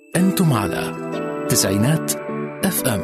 أنتم على تسعينات اف ام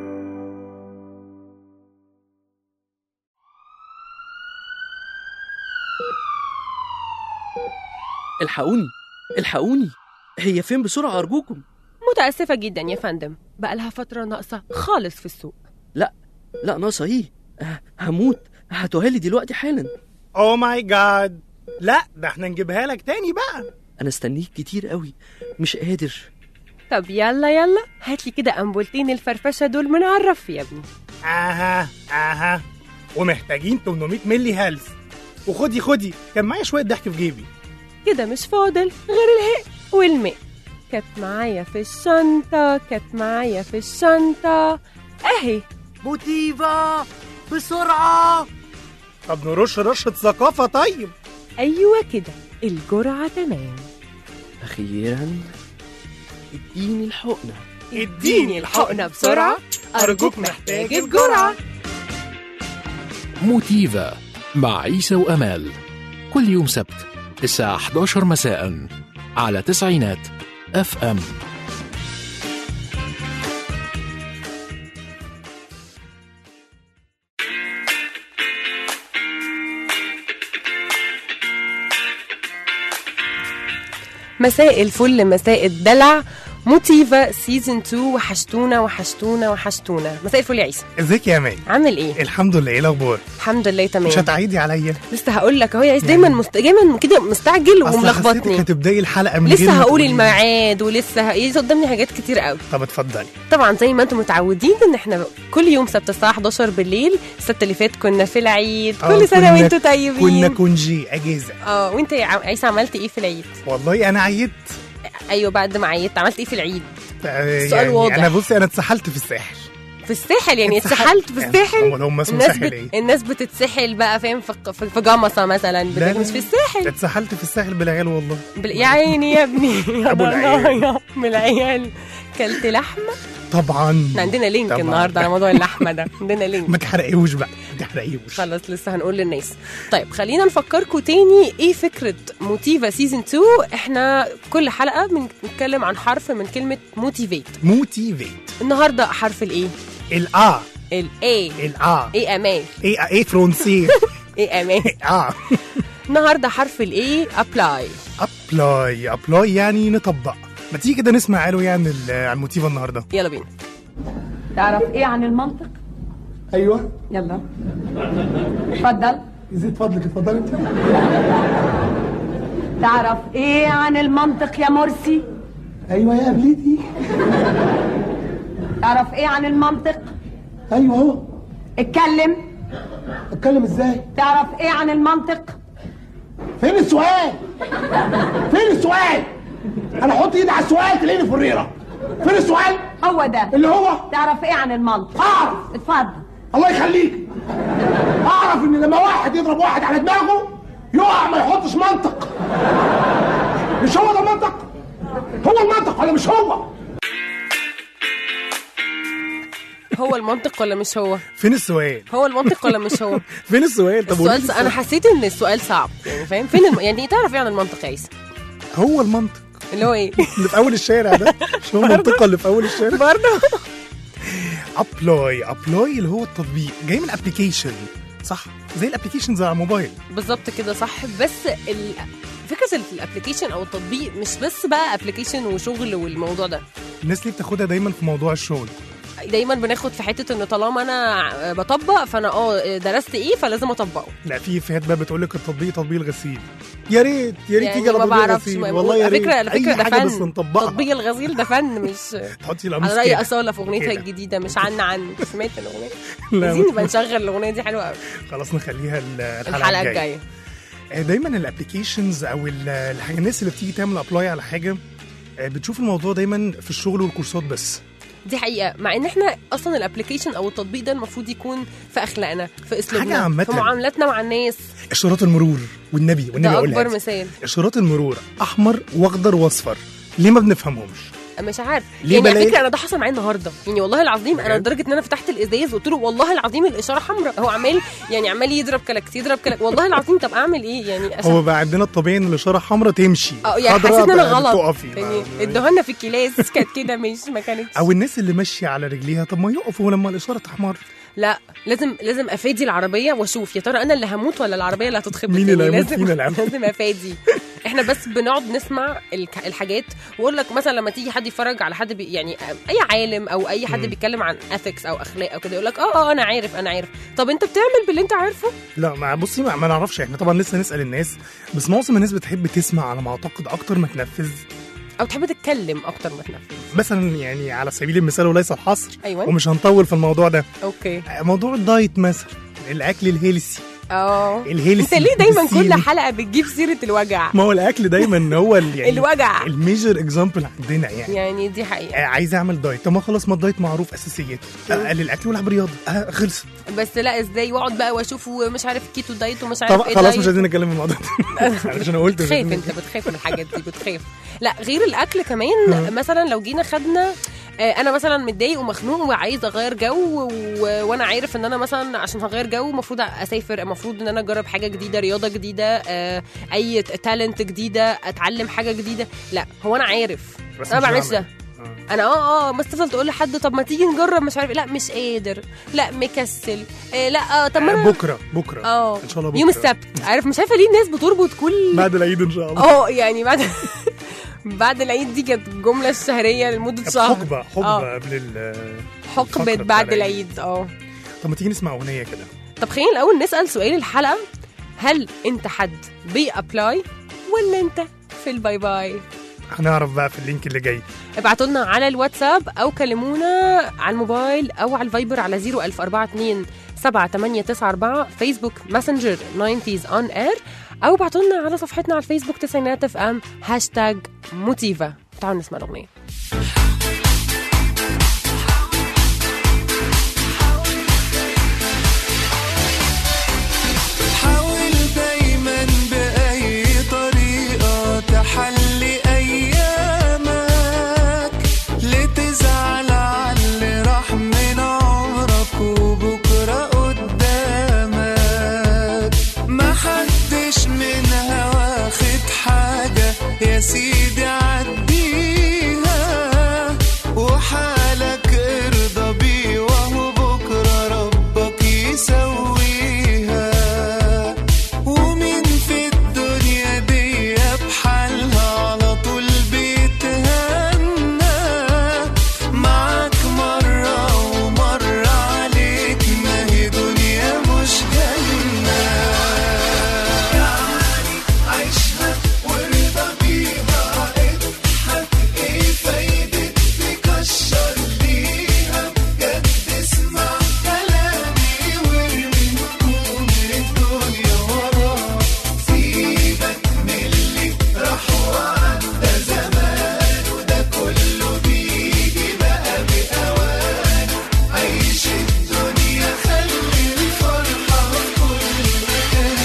الحقوني الحقوني هي فين بسرعة أرجوكم متأسفة جدا يا فندم بقى لها فترة ناقصة خالص في السوق لا لا ناقصة إيه أه، هموت هاتوها لي دلوقتي حالا اوه ماي جاد لا ده احنا نجيبها لك تاني بقى أنا استنيك كتير قوي مش قادر طب يلا يلا هاتلي كده أنبولتين الفرفشة دول من على الرف يا ابني اها اها ومحتاجين 800 ملي هيلث وخدي خدي كان معايا شويه ضحك في جيبي كده مش فاضل غير الهاء والماء كانت معايا في الشنطة كانت معايا في الشنطة أهي موتيفا بسرعة طب نرش رشه ثقافه طيب أيوة كده الجرعة تمام أخيرا اديني الحقنة اديني الحقنة بسرعة أرجوك محتاج الجرعة موتيفا مع عيسى وأمال كل يوم سبت الساعة 11 مساء على تسعينات اف ام مساء الفل مساء الدلع موتيفا سيزون 2 وحشتونا وحشتونا وحشتونا مساء الفل يا عيسى ازيك يا مان عامل ايه الحمد لله ايه الاخبار الحمد لله تمام مش هتعيدي عليا لسه هقول لك اهو يا عيسى دايما مست... دايما كده مستعجل اصل حسيتك وملخبطني هتبداي الحلقه من غير لسه ما هقول تقولي. الميعاد ولسه ه... لسه قدامي حاجات كتير قوي طب اتفضلي طبعا زي ما انتم متعودين ان احنا كل يوم سبت الساعه 11 بالليل السبت اللي فات كنا في العيد آه، كل سنه كنا- وانتم طيبين كنا كونجي اجازه اه وانت يا ع- عيسى عملت ايه في العيد والله انا عيدت ايوه بعد ما عيدت عملت ايه في العيد آه، السؤال يعني واضح. انا بصي انا اتسحلت في الساحل في الساحل يعني اتسحل- اتسحلت في يعني الساحل امال هم اسمه الناس ساحل بت... ايه الناس بتتسحل بقى فاهم في في في جمصه مثلا لا، بت- لا. مش في الساحل اتسحلت في الساحل بالعيال والله بال... يا عيني يا ابني يا أبو العيال. ضنايا من العيال كلت لحمه طبعا احنا عندنا لينك طبعاً. النهارده على موضوع اللحمه ده عندنا لينك ما تحرقيهوش بقى ما تحرقيهوش خلاص لسه هنقول للناس طيب خلينا نفكركم تاني ايه فكره موتيفا سيزون 2 احنا كل حلقه بنتكلم عن حرف من كلمه موتيفيت موتيفيت النهارده حرف الايه الآ الاي الآ ايه امان ايه ايه فرونسي ايه امان اه النهارده حرف الاي ابلاي ابلاي ابلاي يعني نطبق ما تيجي كده نسمع قالوا يعني ال- عن الموتيفا النهارده يلا بينا تعرف ايه عن المنطق؟ ايوه يلا اتفضل يزيد فضلك اتفضلي انت تعرف ايه عن المنطق يا مرسي؟ ايوه يا قبلتي تعرف ايه عن المنطق؟ ايوه اهو اتكلم اتكلم ازاي تعرف ايه عن المنطق؟ فين السؤال فين السؤال انا احط ايدي على السؤال تلاقيني فريره فين السؤال هو ده اللي هو تعرف ايه عن المنطق؟ اعرف اتفضل الله يخليك اعرف ان لما واحد يضرب واحد على دماغه يقع ما يحطش منطق مش هو ده المنطق هو المنطق ولا مش هو هو المنطق ولا مش هو فين السؤال هو المنطق ولا مش هو فين السؤال طب قولي السؤال لي س... انا حسيت ان السؤال صعب يعني فاهم فين الم... يعني تعرف ايه عن المنطق يا عيسى هو المنطق اللي هو ايه اللي في اول الشارع ده مش هو المنطقه اللي في اول الشارع برضه ابلاي ابلاي اللي هو التطبيق جاي من ابلكيشن صح زي الابلكيشنز على الموبايل بالظبط كده صح بس ال... فكره الابلكيشن او التطبيق مش بس بقى ابلكيشن وشغل والموضوع ده الناس اللي بتاخدها دايما في موضوع الشغل دايما بناخد في حته ان طالما انا بطبق فانا اه درست ايه فلازم اطبقه لا في افيهات بقى بتقول لك التطبيق تطبيق الغسيل يا ريت يا ريت يعني يجي على ما تطبيق بعرفش الغسيل ما- والله يا على ريت فكره على فكره اي ده حاجه بس فن نطبقها تطبيق الغسيل ده فن مش تحطي القميص على رأي كده. أصالة في أغنيتها كده. الجديدة مش عن عن سمعت الأغنية لا، عايزين ما- نبقى نشغل الأغنية دي حلوة قوي خلاص نخليها ال- الحلقه, الحلقة الجايه الجاية آه، دايما الابلكيشنز او ال- الحاجه الناس اللي بتيجي تعمل ابلاي على حاجه آه، بتشوف الموضوع دايما في الشغل والكورسات بس دي حقيقة مع إن إحنا أصلا الأبلكيشن أو التطبيق ده المفروض يكون في أخلاقنا في أسلوبنا عامة. في معاملاتنا مع الناس اشارات المرور والنبي والنبي ده اقولها أكبر دي. مثال اشارات المرور احمر واخضر واصفر ليه ما بنفهمهمش مش عارف ليه يعني على بلاقي- فكره انا ده حصل معايا النهارده يعني والله العظيم انا بجد؟ لدرجه ان انا فتحت الازاز وقلت له والله العظيم الاشاره حمراء هو عمال يعني عمال يضرب كلاكس يضرب كلاكس والله العظيم طب اعمل ايه يعني عشان هو بقى عندنا الطبيعي ان الاشاره حمراء تمشي اه يعني خضرا حسيت ان انا بقى غلط تقفي يعني بقى. ادوها في الكلاس كانت كده مش ما كانتش او الناس اللي ماشيه على رجليها طب ما يقفوا لما الاشاره تحمر لا لازم لازم افادي العربيه واشوف يا ترى انا اللي هموت ولا العربيه اللي هتتخبط مين اللي يعني هيموت لازم فينا العم؟ لازم افادي احنا بس بنقعد نسمع الك- الحاجات واقول لك مثلا لما تيجي حد يتفرج على حد بي يعني اي عالم او اي حد بيتكلم عن اثكس او اخلاق او كده يقول لك اه اه انا عارف انا عارف طب انت بتعمل باللي انت عارفه لا ما بصي ما, ما نعرفش احنا طبعا لسه نسال الناس بس معظم الناس بتحب تسمع على ما اعتقد اكتر ما تنفذ او تحب تتكلم اكتر ما تنفذ مثلا يعني على سبيل المثال وليس الحصر ايوه ومش هنطول في الموضوع ده اوكي موضوع الدايت مثلا الاكل الهيلسي اه الهيلسي انت ليه دايما كل بالسين. حلقه بتجيب سيره الوجع ما هو الاكل دايما هو ال- يعني الوجع الميجر اكزامبل عندنا يعني يعني دي حقيقه آه، عايز اعمل دايت طب ما خلاص ما الدايت معروف اساسياته اقلل الاكل والعب رياضه آه خلص بس لا ازاي واقعد بقى واشوف ومش عارف كيتو دايت ومش عارف طب ايه خلاص دايت. مش عايزين نتكلم في الموضوع ده علشان انا قلت مش بتخاف عايزين انت بتخاف من الحاجات دي بتخاف لا غير الاكل كمان مثلا لو جينا خدنا آه، انا مثلا متضايق ومخنوق وعايز اغير جو و... وانا عارف ان انا مثلا عشان هغير جو المفروض اسافر المفروض ان انا اجرب حاجه جديده رياضه جديده آه، اي تالنت جديده اتعلم حاجه جديده لا هو انا عارف بس انا ما مش بعملش ده بعمل. آه. انا اه اه بس تفضل تقول لحد طب ما تيجي نجرب مش عارف إيه. لا مش قادر لا مكسل آه لا اه طب ما آه، انا بكره بكره اه ان شاء الله بكره يوم السبت عارف مش عارفه ليه الناس بتربط كل بعد العيد ان شاء الله اه يعني بعد بعد العيد دي كانت الجمله الشهريه لمده كانت شهر حقبه حقبه آه. قبل ال حقبه الفقرة بعد بتاع العيد اه طب ما تيجي نسمع اغنيه كده طب خلينا الاول نسال سؤال الحلقه هل انت حد بي ابلاي ولا انت في الباي باي هنعرف بقى في اللينك اللي جاي ابعتوا لنا على الواتساب او كلمونا على الموبايل او على الفايبر على 01042 7894 فيسبوك ماسنجر 90s اون اير او ابعتوا لنا على صفحتنا على الفيسبوك تسعينات اف ام هاشتاج موتيفا تعالوا نسمع الاغنيه حاول دايما بأي طريقة تحلي أيامك لتزعل على اللي راح من عمرك وبكرة قدامك ما حدش منها واخد حاجة يا سيدي عديها وحالك ارضى بيه وهو بكرة ربك يسويها ومين في الدنيا دي بحالها على طول بيتهنى معاك مرة ومرة عليك ما هي دنيا مش جنة يعني عيشها وارضى بيها اضحك ايه فايدة تكشر ليها بجد اسمع كلامي وارمي هموم الدنيا وراك سيبك من اللي راح وعدى زمان وده كله بيجي بقى بأوان عيش الدنيا خلي الفرحة في كل مكان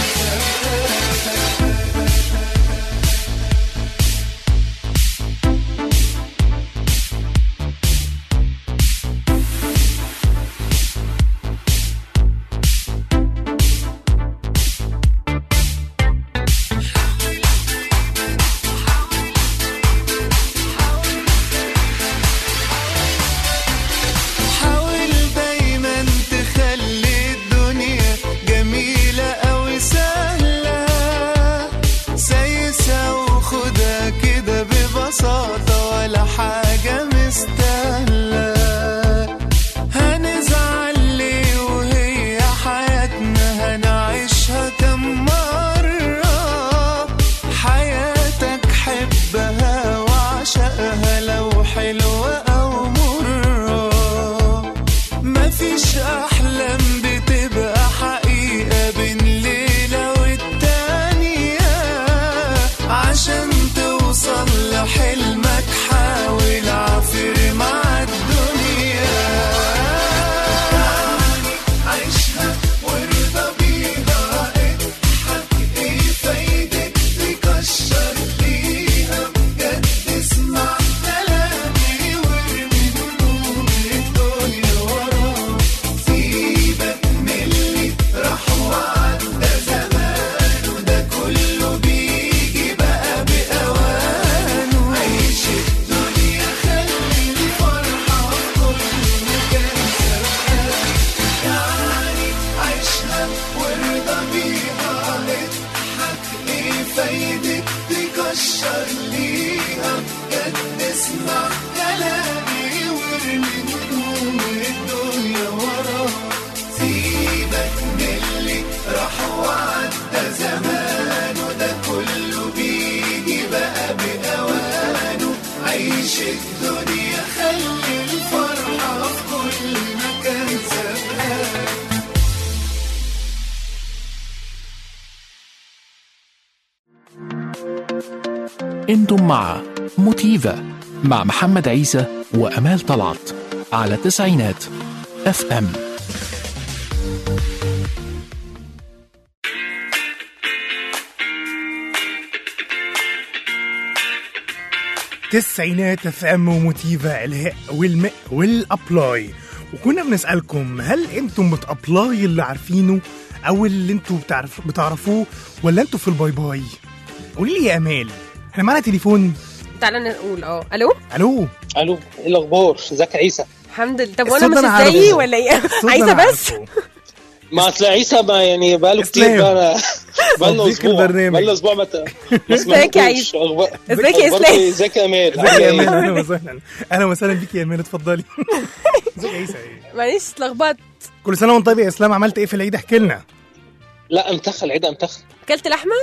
حاول دايما تخلي الدنيا جميلة أو سهلة سايسة وخدها كده ببساطة ولا حاجة مستاهلة هنزعل ليه وهي حياتنا هنعيشها كم مرة حياتك حبها وعشقها لو حلوة أو مرة مفيش أحلام بتبقى حقيقة بين ليلة والتانية عشان توصل لحلمك حاول عافر مع الدنيا عيشها وارضى بيها اضحك ايه فايدة تكشر ليها بجد اسمع كلامي وبشر ليها جد اسمع كلامي وارمي هموم الدنيا وراها سيبك من اللي راح وعدى زمانه ده كله بيجي بقى بأوانه عيش الدنيا خلي الفرحة في كل مكان سابقاك انتم مع موتيفا مع محمد عيسى وامال طلعت على تسعينات اف ام تسعينات اف ام وموتيفا الهاء والماء والابلاي وكنا بنسالكم هل انتم بتابلاي اللي عارفينه او اللي انتم بتعرف بتعرفوه ولا انتم في الباي باي قولي لي يا امال احنا معانا تليفون تعالى نقول اه الو الو الو ايه الاخبار ازيك يا عيسى الحمد لله طب الصوت وانا ده مش أنا ازاي عارفه. ولا ايه الصوت ده عايزه أنا بس عارفه. ما اصل عيسى ما يعني بقاله كتير إسلام. بقى بقالنا صديق اسبوع البرنامج. بقالنا اسبوع ما ت- ما ازيك يا سمعتكوش. عيسى؟ أخبار- ازيك يا أخباركم إسلام؟ إيه؟ ازيك يا امال ازيك يا امال عاملة إيه؟ اهلا وسهلا اهلا وسهلا بيك يا امال اتفضلي ازيك يا عيسى إيه؟ معلش اتلخبطت كل سنه وانت طيب يا اسلام عملت ايه في العيد احكي لنا لا امتخل عيد امتخل اكلت لحمه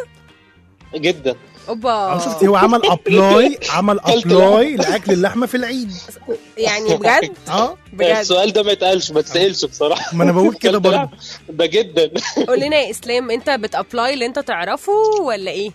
جدا اوبا اه شفتي هو عمل ابلاي عمل أكلت ابلاي لاكل اللحمه في العيد يعني بجد اه بجد السؤال ده ما يتقالش ما تسالش بصراحه ما انا بقول كده أكلت برضه لحم؟ ده جدا قول لنا يا اسلام انت بتابلاي اللي انت تعرفه ولا ايه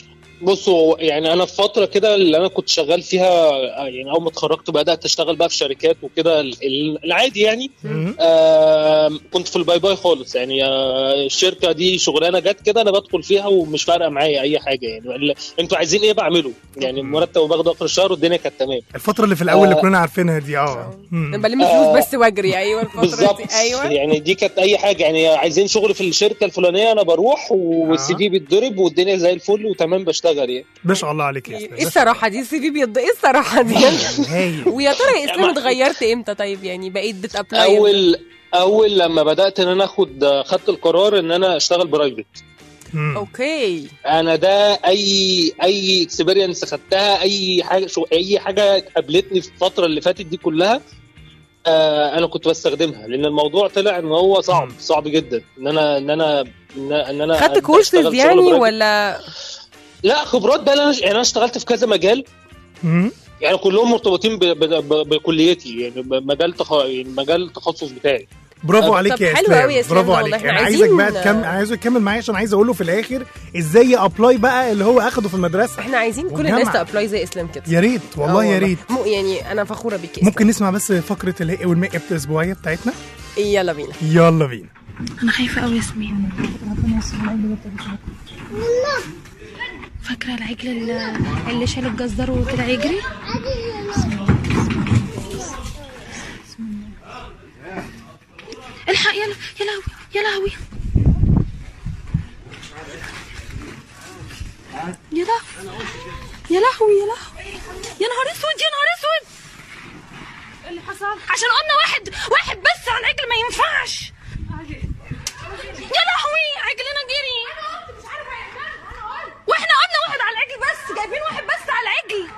بصوا يعني انا في فتره كده اللي انا كنت شغال فيها يعني اول ما اتخرجت بدات اشتغل بقى في شركات وكده ال- ال- العادي يعني مم. آم، كنت في الباي باي خالص يعني آه، الشركه دي شغلانه جت كده انا بدخل فيها ومش فارقه معايا اي حاجه يعني ال- انتوا عايزين ايه بعمله يعني مرتب باخده اخر الشهر والدنيا كانت تمام الفتره اللي في الاول اللي آه. كلنا عارفينها دي اه مم. انا بلم فلوس بس واجري ايوه الفتره بالظبط دي ايوه يعني دي كانت اي حاجه يعني عايزين شغل في الشركه الفلانيه انا بروح والسي في بيتضرب والدنيا زي الفل وتمام بشتغل يعني ما شاء الله عليك يا اسلام ايه الصراحه دي السي في بيض ايه الصراحه دي هايل ويا ترى يا اسلام ما- اتغيرت امتى طيب يعني بقيت بتابلاي اول اول لما بدات ان انا اخد خدت القرار ان انا اشتغل برايفت مم. اوكي انا ده اي اي اكسبيرينس خدتها اي حاجه شو اي حاجه قابلتني في الفتره اللي فاتت دي كلها آه انا كنت بستخدمها لان الموضوع طلع ان هو صعب مم. صعب جدا ان انا ان انا ان ان انا خدت أبدأ كورسز أشتغل شغل يعني برايفت. ولا لا خبرات بقى أنا يعني انا اشتغلت في كذا مجال مم. يعني كلهم مرتبطين ب- ب- ب- بكليتي يعني مجال تخ... يعني مجال التخصص بتاعي برافو طب عليك يا حلو اسلام أوي يا إسلام برافو ده عليك والله، إحنا انا عايزك بقى عايزين- تكمل عايزه يكمل معايا عشان عايز اقول له في الاخر ازاي ابلاي بقى اللي هو اخده في المدرسه احنا عايزين كل والجامعة. الناس تابلاي زي اسلام كده يا ريت آه والله يا ريت مو يعني انا فخوره بيك يا ممكن نسمع بس فقره الهاء والماء الاسبوعيه بتاعتنا إسلام. يلا بينا يلا بينا انا خايفه قوي ياسمين فاكره العجل اللي- اللي شال الجزار وطلع يجري الحق يلا يا لهوي يا لهوي يا لهوي يا لهوي يا لهوي يا نهار اسود يا نهار اسود اللي حصل عشان قلنا واحد واحد بس على العجل ما ينفعش يا لهوي عجلنا جري واحنا قلنا واحد على العجل بس جايبين واحد بس على العجل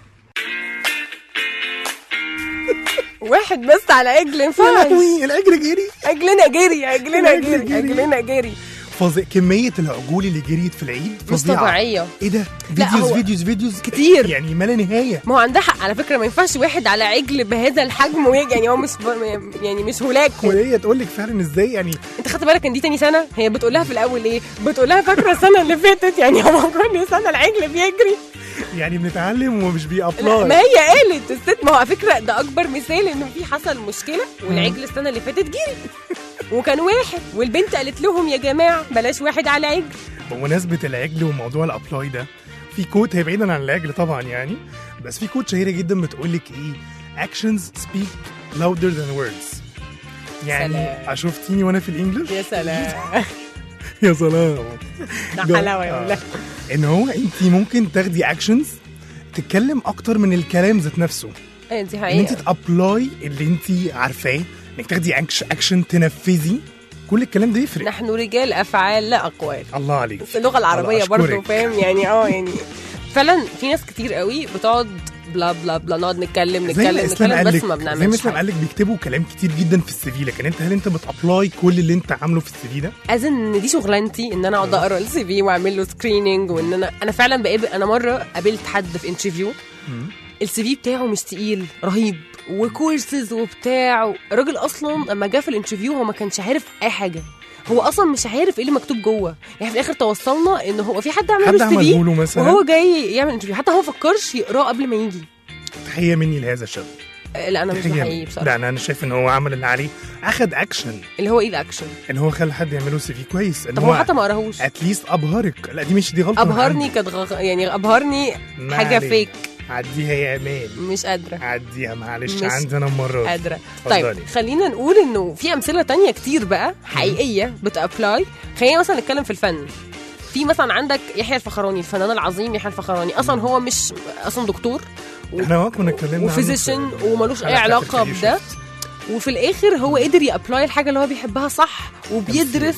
واحد بس على عجل يا ينفعش لهوي العجل جري عجلنا جري عجلنا العجل جري جري. عجلنا جري فظيع كميه العجول اللي جريت في العيد مش فظيعه طبيعيه ايه ده لا، فيديوز هو فيديوز فيديوز كتير. يعني ما لا نهايه ما هو عندها حق على فكره ما ينفعش واحد على عجل بهذا الحجم ويجي يعني هو مش يعني مش هلاك وهي تقول لك فعلا ازاي يعني انت خدت بالك ان دي تاني سنه هي بتقول لها في الاول ايه بتقول لها فاكره السنه اللي فاتت يعني هو كل سنه العجل بيجري يعني بنتعلم ومش لا بيابلاي ما هي قالت الست ما هو على فكره ده اكبر مثال انه في حصل مشكله والعجل السنه اللي فاتت جري وكان واحد والبنت قالت لهم يا جماعه بلاش واحد على عجل بمناسبه العجل وموضوع الابلاي ده في كوت هي بعيدا عن العجل طبعا يعني بس في كوت شهيره جدا بتقول لك ايه actions speak louder than words يعني سلام. شفتيني وانا في الانجليش يا سلام يا سلام ده حلاوه يا آه. ولاد ان هو انت ممكن تاخدي اكشنز تتكلم اكتر من الكلام ذات نفسه ايه دي ان انت حقيقه تابلاي اللي انت عارفاه انك تاخدي اكشن تنفذي كل الكلام ده يفرق نحن رجال افعال لا اقوال الله عليك بس اللغه العربيه الله برضو أشكرك. فاهم يعني اه يعني فعلا في ناس كتير قوي بتقعد بلا بلا بلا نقعد نتكلم زي ما نتكلم اسلام نتكلم قال بس ما لك زي ما بنعملش اسلام قال لك بيكتبوا كلام كتير جدا في السي في لكن انت هل انت بتابلاي كل اللي انت عامله في السي في ده؟ اذن ان دي شغلانتي ان انا اقعد اقرا السي في واعمل له سكريننج وان انا انا فعلا بقابل انا مره قابلت حد في انترفيو السي في بتاعه مش تقيل رهيب وكورسز وبتاع الراجل اصلا لما جه في الانترفيو هو ما كانش عارف اي حاجه هو اصلا مش عارف ايه اللي مكتوب جوه يعني في الاخر توصلنا ان هو في حد عمل حد له السي عمله في له مثلا وهو جاي يعمل انترفيو حتى هو ما فكرش يقراه قبل ما يجي تحيه مني لهذا الشاب آه، لا انا مش تحية حقيقي مني. بصراحه لا انا انا شايف ان هو عمل اللي عليه اخد اكشن اللي هو ايه الاكشن ان هو خلى حد يعمله سي في كويس ان طب هو حتى ما قراهوش اتليست ابهرك لا دي مش دي غلطه من ابهرني عندي. كانت غ... يعني ابهرني ما حاجه عليك. فيك عديها يا امان مش قادره عديها معلش مش عندي انا المره دي. قادره اتفضلي. طيب خلينا نقول انه في امثله تانية كتير بقى حقيقيه بتابلاي خلينا مثلا نتكلم في الفن في مثلا عندك يحيى الفخراني الفنان العظيم يحيى الفخراني اصلا هو مش اصلا دكتور احنا اه كنا اتكلمنا عنه وفيزيشن في- وملوش اي حلقة علاقه الكارير بده شيفت. وفي الاخر هو قدر يابلاي الحاجه اللي هو بيحبها صح وبيدرس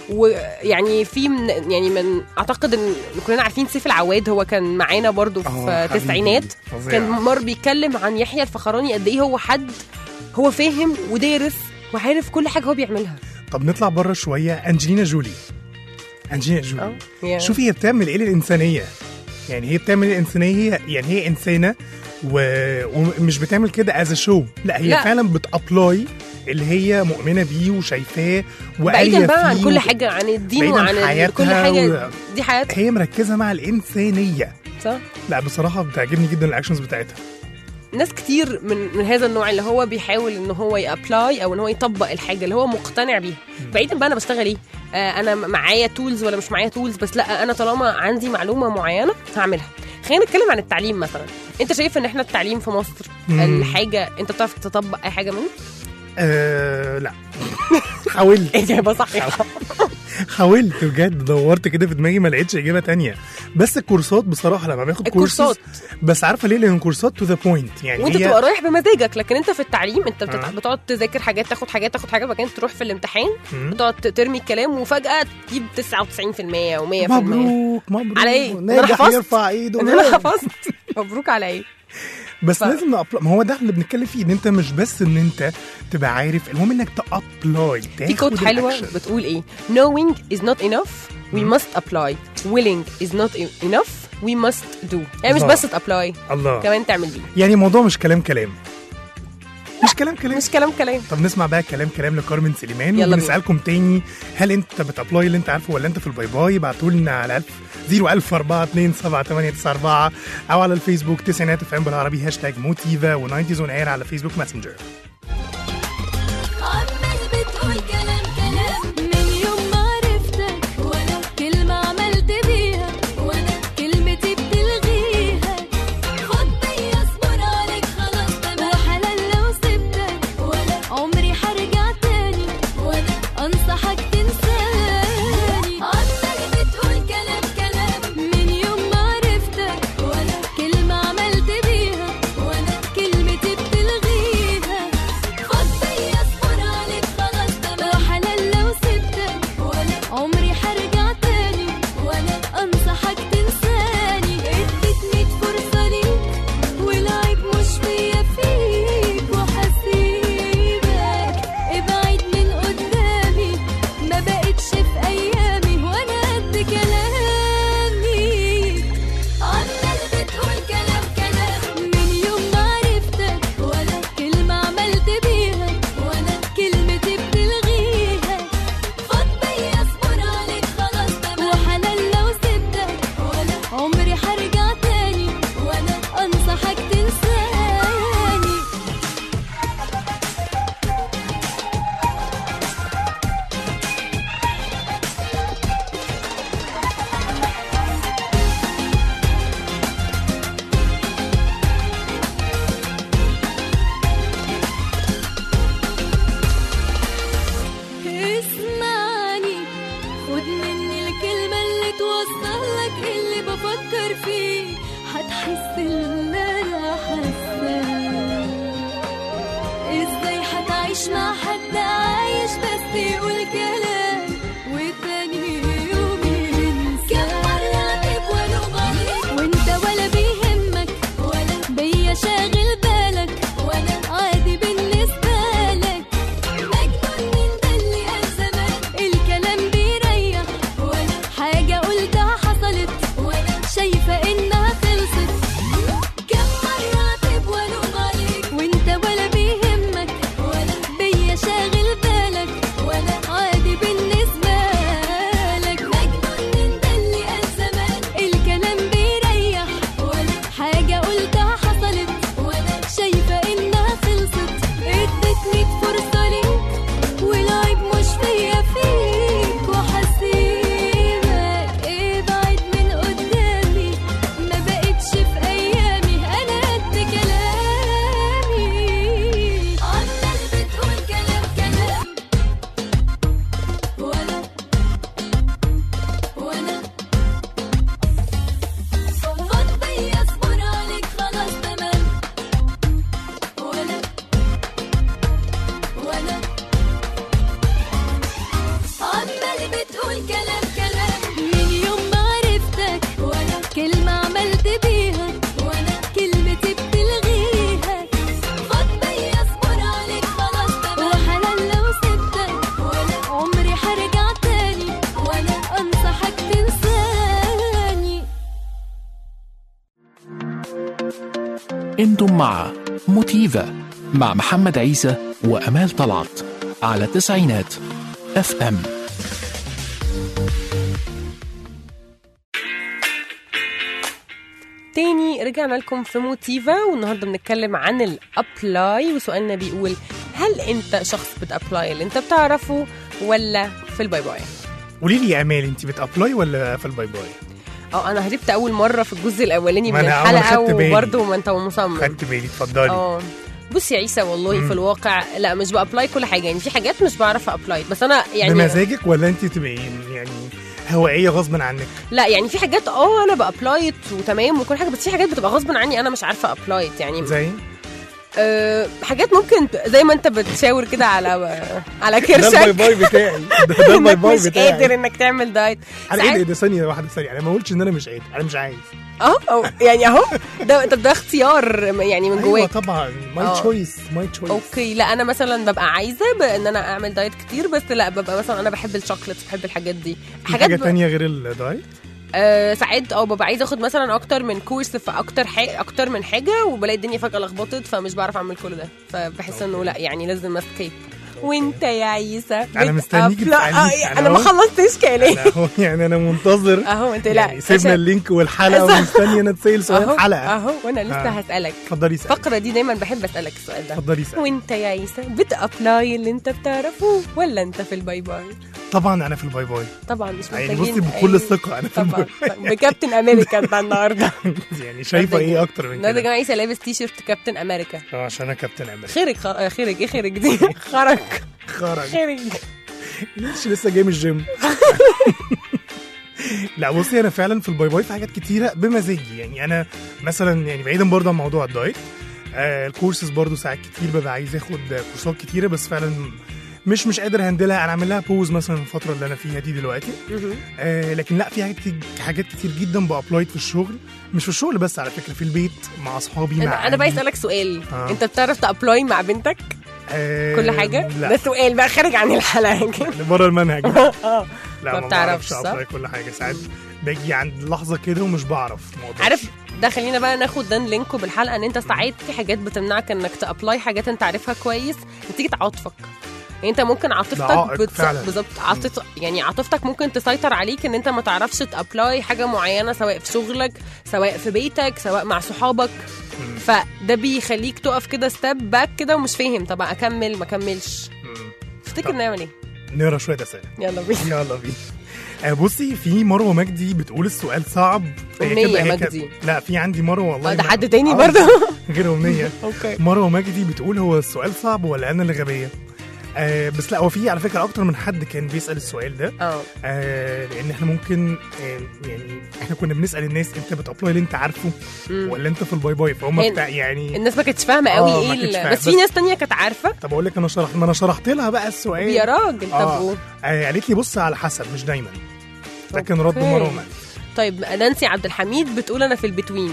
ويعني في من يعني من اعتقد ان كلنا عارفين سيف العواد هو كان معانا برضو في آه، حبيبي. التسعينات فظيع. كان مر بيتكلم عن يحيى الفخراني قد ايه هو حد هو فاهم ودارس وعارف كل حاجه هو بيعملها طب نطلع بره شويه انجلينا جولي انجلينا جولي اه يا. شوفي هي بتعمل ايه للانسانيه يعني هي بتعمل الانسانيه هي يعني هي انسانه و... ومش بتعمل كده از شو لا هي لا. لا. فعلا بتابلاي اللي هي مؤمنه بيه وشايفاه بعيدا وقاريه بقى عن فيه كل و- حاجه عن الدين بعيداً وعن ال- حياتها كل حاجه و- دي حياتها هي مركزه مع الانسانيه صح لا بصراحه بتعجبني جدا الاكشنز بتاعتها ناس كتير من من هذا النوع اللي هو بيحاول ان هو يابلاي او ان هو يطبق الحاجه اللي هو مقتنع بيها بعيدا بقى انا بشتغل ايه آه انا معايا تولز ولا مش معايا تولز بس لا انا طالما عندي معلومه معينه هعملها خلينا نتكلم عن التعليم مثلا انت شايف ان احنا التعليم في مصر مم. الحاجه انت بتعرف تطبق اي حاجه منه أه لا حاولت اجابه صحيحه حاولت بجد دورت كده في دماغي ما لقيتش اجابه تانية بس الكورسات بصراحه لما باخد الكورسات. كورسات بس عارفه ليه لان الكورسات تو ذا بوينت يعني وانت هي بتبقى رايح بمزاجك لكن انت في التعليم انت بتتع... آه. بتقعد تذاكر حاجات تاخد حاجات تاخد حاجات بعدين تروح في الامتحان مم. بتقعد ترمي الكلام وفجاه تجيب 99% و100% مبروك مبروك على ايه؟ إن أنا ناجح حفظت؟ يرفع ايده ان انا حفظت مبروك على ايه بس ف- لازم نأبلاي ما هو ده اللي بنتكلم فيه ان انت مش بس ان انت تبقى عارف المهم انك تابلاي في كود حلوه بتقول ايه knowing is not enough we must apply willing is not e- enough we must do يعني مش الله. بس تابلاي الله كمان تعمل بيه يعني الموضوع مش كلام كلام مش كلام كلام مش كلام كلام طب نسمع بقى كلام كلام لكارمن سليمان يلا بينا. ونسالكم تاني هل انت بتابلاي اللي انت عارفه ولا انت في الباي باي ابعتوا لنا على 1000 01042 او على الفيسبوك تسعينات اف ام بالعربي هاشتاج موتيفا و90 اون اير على فيسبوك ماسنجر عمال بتقول كلام كلام من يوم ما عرفتك ولا كلمة عملت بيها ولا كلمتي بتلغيها خد بيا اصبر عليك خلاص ده حلال لو سبتك ولا عمري هرجع تاني ولا انصحك تنساني عمال بتقول كلام كلام من يوم ما عرفتك ولا كلمة عملت بيها ولا كلمتي بتلغيها خد بيا اصبر عليك خلاص ده حلال لو سبتك ولا عمري هرجع تاني ولا انصحك تنساني اديتني فرصة ليك والعيب مش فيا فيك وحسيبك ابعد من قدامي ما بقتش في ايامي وانا قد كلامي عمال بتقول كلام كلام من يوم ما عرفتك ولا كلمة عملت بيها ولا كلمتي بتلغيها خد بيا اصبر عليك خلاص ده وحلال لو سبتك ولا عمري هرجع تاني ولا انصحك تنساني اسمعني خد مني الكلمة اللي توصل لك اللي بفكر فيه هتحس اللي انا حاساه ازاي هتعيش مع حد عايش بس يقول كلام وتاني يوم ينسى كم مرة اغيب والوم عليك وانت ولا انتم مع موتيفا مع محمد عيسى وامال طلعت على تسعينات اف ام تاني رجعنا لكم في موتيفا والنهارده بنتكلم عن الابلاي وسؤالنا بيقول هل انت شخص بتابلاي اللي انت بتعرفه ولا في الباي باي قولي لي يا امال انت بتابلاي ولا في الباي باي اه انا هربت اول مره في الجزء الاولاني ما من أنا- أنا الحلقه خدت بالي. وبرضه ما انت مصمم خدت بالي اتفضلي اه بص يا عيسى والله في الواقع لا مش بابلاي كل حاجه يعني في حاجات مش بعرف ابلاي بس انا يعني بمزاجك ولا انت تبقي يعني هوائيه غصب عنك لا يعني في حاجات اه انا بابلايت وتمام وكل حاجه بس في حاجات بتبقى غصب عني انا مش عارفه ابلايت يعني زي أه حاجات ممكن ت- زي ما انت بتشاور كده على على ده الباي كرشك باي بتاعي ده, ده الباي انك باي مش بتاعي قادر انك تعمل دايت انا ايه ده- ساعات- ده ثانيه واحده ثانيه انا ما قلتش ان انا مش قادر انا مش عايز اه أو يعني اهو ده طب ده اختيار يعني من ايوه جواك طبعا ماي آه. تشويس ماي تشويس اوكي لا انا مثلا ببقى عايزه بان انا اعمل دايت كتير بس لا ببقى مثلا انا بحب الشوكليت بحب الحاجات دي في حاجه ب- تانية غير الدايت آه ساعات اه ببقى عايزه اخد مثلا اكتر من كورس في اكتر حاجه اكتر من حاجه وبلاقي الدنيا فجاه لخبطت فمش بعرف اعمل كل ده فبحس انه لا يعني لازم اسكيب وانت يا عيسى أنا مستنيك بت- لا تسألني. آه أنا انا ما أهو. خلصتش كلامي أنا اهو يعني انا منتظر اهو انت لا يعني سيبنا عشان- اللينك والحلقه صح. ومستني انا اتسال سؤال اهو الحلقه اهو وانا لسه آه. هسالك اتفضلي اسالي الفقره دي دايما بحب اسالك السؤال ده اتفضلي اسالي وانت يا عيسى بتابلاي اللي انت بتعرفه ولا انت في الباي باي طبعا انا في الباي باي طبعا مش يعني محتاجين بصي بكل أي- الثقه انا في طبعا الباي بكابتن امريكا انت النهارده باي يعني شايفه ايه اكتر من النهارده يا كده جماعه عيسى لابس تي شيرت كابتن امريكا اه عشان انا كابتن امريكا خيرك خ... آه، خيرك ايه خيرك دي خرج خرج خيرك ليش لسه جاي من الجيم لا بصي انا فعلا في الباي باي في حاجات كتيره بمزاجي يعني انا مثلا يعني بعيدا برضه عن موضوع الدايت آه الكورسز برضه ساعات كتير ببقى عايز اخد كورسات كتيره بس فعلا مش مش قادر هندلها انا عامل لها بوز مثلا الفتره اللي انا فيها دي دلوقتي آه لكن لا في حاجات كتير حاجات كتير جدا بابلايد في الشغل مش في الشغل بس على فكره في البيت مع اصحابي مع انا انا بقى أهلي. اسالك سؤال آه. انت بتعرف تابلاي مع بنتك آه كل حاجه لا ده سؤال بقى خارج عن الحلقه بره المنهج اه لا ما ما بتعرفش، بعرفش صح؟ ابلاي كل حاجه ساعات باجي عند لحظه كده ومش بعرف ما أقدرش. عارف ده خلينا بقى ناخد ده لينكو بالحلقه ان انت ساعات في حاجات بتمنعك انك تابلاي حاجات انت عارفها كويس نتيجه عاطفك يعني انت ممكن عاطفتك عائق فعلا. بالظبط عاطف... يعني عاطفتك ممكن تسيطر عليك ان انت ما تعرفش تابلاي حاجه معينه سواء في شغلك سواء في بيتك سواء مع صحابك فده بيخليك تقف كده ستيب باك كده ومش فاهم طب اكمل ما اكملش مم. تفتكر طب. نعمل ايه نقرا شويه اسئله يلا بينا يلا بينا آه، بصي في مروه مجدي بتقول السؤال صعب هي أمنية كده- هي مجدي. كده- لا في عندي مروه والله آه، ده ما- حد تاني آه، برضه غير امنيه اوكي مروه مجدي بتقول هو السؤال صعب ولا انا اللي غبيه آه بس لا هو في على فكره اكتر من حد كان بيسال السؤال ده اه آه لان احنا ممكن آه يعني احنا كنا بنسال الناس انت بتابلاي اللي انت عارفه مم. ولا انت في الباي باي فهم هي- بتاع يعني الناس ما كانتش فاهمه قوي آه، ايه ما كانتش ال- فاهمة. بس في بس- ناس تانية كانت عارفه طب اقول لك انا شرحت ما انا شرحت لها بقى السؤال يا راجل طب آه. قول. آه قالت لي بص على حسب مش دايما ده كان رد أوكي. مروه مجدي طيب نانسي عبد الحميد بتقول انا في البتوين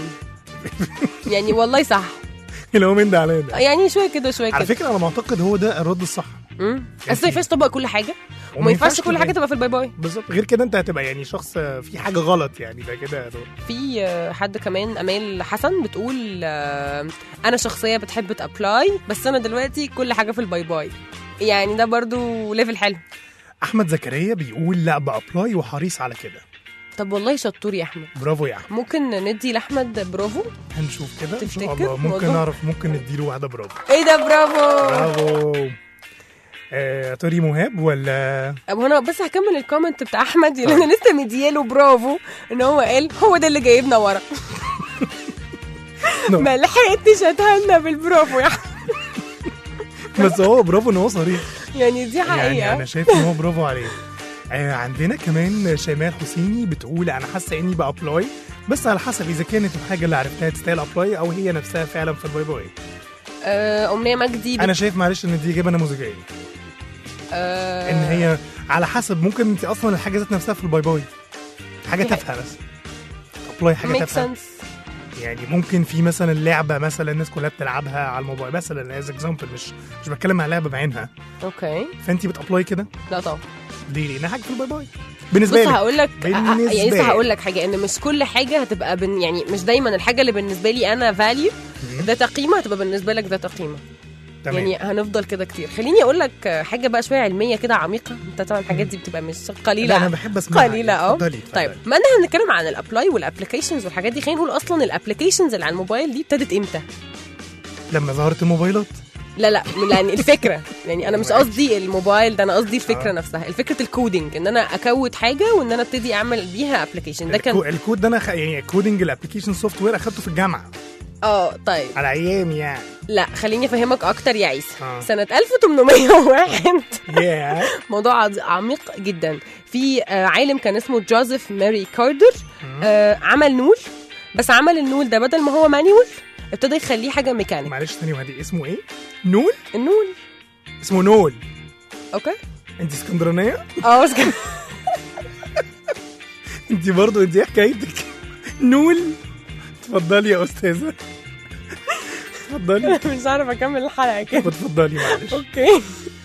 يعني والله صح اللي هو من ده على ده يعني شويه كده شويه على كده فكره انا معتقد هو ده الرد الصح امم اصل ما ينفعش تطبق كل حاجه وما ينفعش كل حاجه تبقى في الباي باي بالظبط غير كده انت هتبقى يعني شخص آه، في حاجه غلط يعني ده كده ده- في آه، حد كمان امال حسن بتقول آه، انا شخصيه بتحب تابلاي بس انا دلوقتي كل حاجه في الباي باي يعني ده برضو ليفل حلو احمد زكريا بيقول لا بابلاي وحريص على كده طب والله شطور يا احمد برافو يا احمد ممكن ندي لاحمد برافو هنشوف كده ان شاء تفتكر الله ممكن الموضوع؟ نعرف ممكن نديله واحده برافو ايه ده برافو برافو آه توري مهاب ولا طب هنا بس هكمل الكومنت بتاع احمد لان انا لسه مدياله برافو ان هو قال هو ده اللي جايبنا ورا ما لحقتش اتهنى بالبرافو يا احمد بس هو برافو ان هو صريح يعني دي يعني حقيقه انا شايف ان هو برافو عليه آه عندنا كمان شيماء الحسيني بتقول انا حاسه اني بابلاي بس على حسب اذا كانت الحاجه اللي عرفتها تستاهل ابلاي او هي نفسها فعلا في الباي باي آه، امنيه مجدي بت... انا شايف معلش ان دي اجابه نموذجيه آه، ان هي على حسب ممكن انت اصلا الحاجه ذات نفسها في الباي باي حاجه دي تافهه بس ابلاي حاجه ميك تافهه سنس يعني ممكن في مثلا لعبه مثلا الناس كلها بتلعبها على الموبايل مثلا از اكزامبل مش مش بتكلم على لعبه بعينها اوكي فانت بتابلاي كده لا طبعا ليه؟ لانها حاجه في الباي باي بالنسبه بص لي هقول لك بالنسبة يعني لسه لي. هقول لك حاجه ان مش كل حاجه هتبقى بن يعني مش دايما الحاجه اللي بالنسبه لي انا فاليو ذات قيمه هتبقى بالنسبه لك ذات قيمه تمام يعني هنفضل كده كتير خليني اقول لك حاجه بقى شويه علميه كده عميقه انت طبعا الحاجات دي بتبقى مش قليله لا انا بحب اسمع قليله اه اتفضلي اتفضلي. طيب ما احنا بنتكلم عن الابلاي والابلكيشنز والحاجات دي خلينا نقول اصلا الابلكيشنز اللي على الموبايل دي ابتدت امتى لما ظهرت الموبايلات لا لا يعني الفكره يعني انا مش قصدي الموبايل ده انا قصدي الفكره نفسها الفكره الكودينج ان انا اكود حاجه وان انا ابتدي اعمل بيها ابلكيشن ده كان الكو- الكود ده انا خ... يعني كودنج الابلكيشن سوفت وير اخدته في الجامعه اه طيب على ايامي يعني لا خليني افهمك اكتر يا عيسى آه. سنه 1801 ياه موضوع عظ- عميق جدا في آه، عالم كان اسمه جوزيف ماري كاردر آه، عمل نول بس عمل النول ده بدل ما هو مانيوال ابتدى يخليه حاجه ميكانيك معلش ثانيه واحده اسمه ايه؟ نول؟ النول اسمه نول اوكي انت اسكندرانيه؟ اه بس كان- انت برضو انت ايه حكايتك؟ نول اتفضلي يا استاذه اتفضلي مش عارفه اكمل الحلقه كده اتفضلي معلش اوكي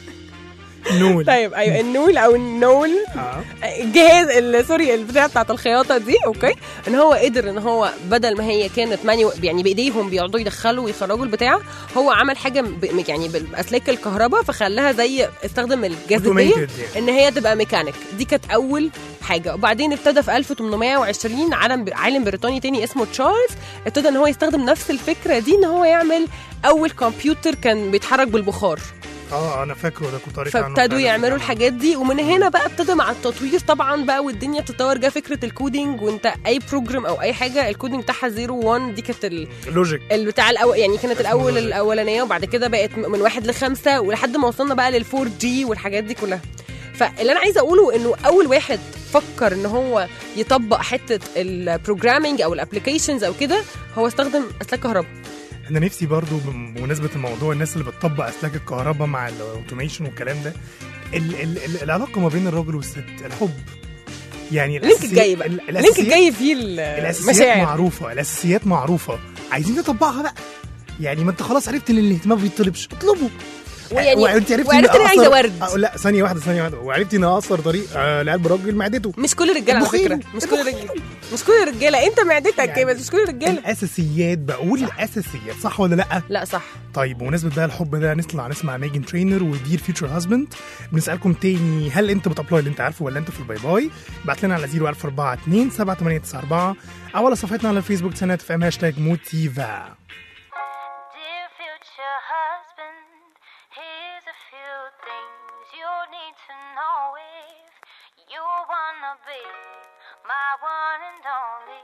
نول طيب ايوه النول او النول اه الجهاز ال- سوري البتاع بتاعت الخياطه دي اوكي ان هو قدر ان هو بدل ما هي كانت مانيو يعني بايديهم بيقعدوا يدخلوا ويخرجوا البتاع هو عمل حاجه ب... يعني باسلاك الكهرباء فخلاها زي استخدم الجاذبيه Automated يعني. ان هي تبقى ميكانيك دي كانت اول حاجه وبعدين ابتدى في 1820 عالم عالم بريطاني تاني اسمه تشارلز ابتدى ان هو يستخدم نفس الفكره دي ان هو يعمل اول كمبيوتر كان بيتحرك بالبخار اه انا فاكره ده كنت قريت عنه فابتدوا فعلاً. يعملوا الحاجات دي ومن هنا بقى ابتدى مع التطوير طبعا بقى والدنيا بتتطور جه فكره الكودينج وانت اي بروجرام او اي حاجه الكودينج بتاعها 0 1 دي كانت ال- لوجيك البتاع الاول يعني كانت الاول لوجيك. الاولانيه وبعد كده بقت م- من واحد لخمسه ولحد ما وصلنا بقى للفور جي والحاجات دي كلها فاللي انا عايزه اقوله انه اول واحد فكر ان هو يطبق حته البروجرامينج او الابلكيشنز او كده هو استخدم اسلاك كهرباء انا نفسي برضو بمناسبه الموضوع الناس اللي بتطبق اسلاك الكهرباء مع الاوتوميشن والكلام ده ال ال ال العلاقه ما بين الراجل والست الحب يعني اللينك الأساسي- الجاي بقى ال- اللينك الأساسيات- الجاي فيه الاساسيات المشاعر معروفه الاساسيات معروفه عايزين نطبقها بقى يعني ما انت خلاص عرفت ان الاهتمام ما بيطلبش اطلبه ويعني وانت عرفتي وعرفت إن إن عايزة أقصر- ورد. آه، لا ثانيه واحده ثانيه واحده وعرفتي ان اقصر طريق آه لقلب راجل معدته مش كل الرجاله على المخيم. فكره مش كل الرجاله مش كل الرجاله انت معدتك يعني كده بس مش كل الرجاله الاساسيات بقول الاساسيات صح ولا لا لا صح طيب بمناسبه بقى الحب ده نطلع نسمع ميجن ترينر ودير فيوتشر هازبند بنسالكم تاني هل انت بتابلاي اللي انت عارفه ولا انت في الباي باي ابعت لنا على 01042 7894 او على صفحتنا على الفيسبوك سنة في ام هاشتاج موتيفا Dear future husband, here's a few things you need to know if you wanna be my one and only.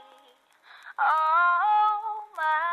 All my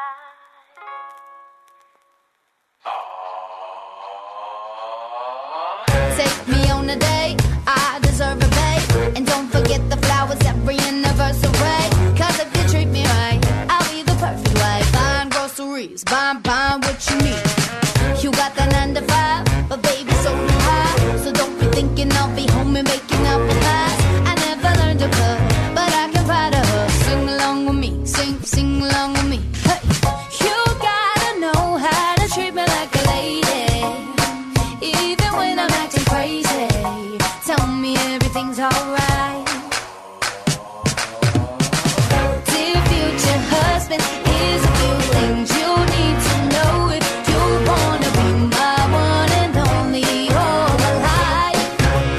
life. Take me on a date, I deserve a babe. And don't forget the flowers every anniversary. Cause if you treat me right, I'll be the perfect wife. Buying groceries, buying, buying what you need. You got that nine to five, but baby, so do I. So don't be thinking I'll be home and making up the pies. I never learned to cook, but I can ride a hook. Sing along with me, sing, sing along with me. Hey, you gotta know how to treat me like a lady. Even when I'm acting crazy, tell me everything's alright. Dear future husband, here's a few things you need to know if you wanna be my one and only all my life.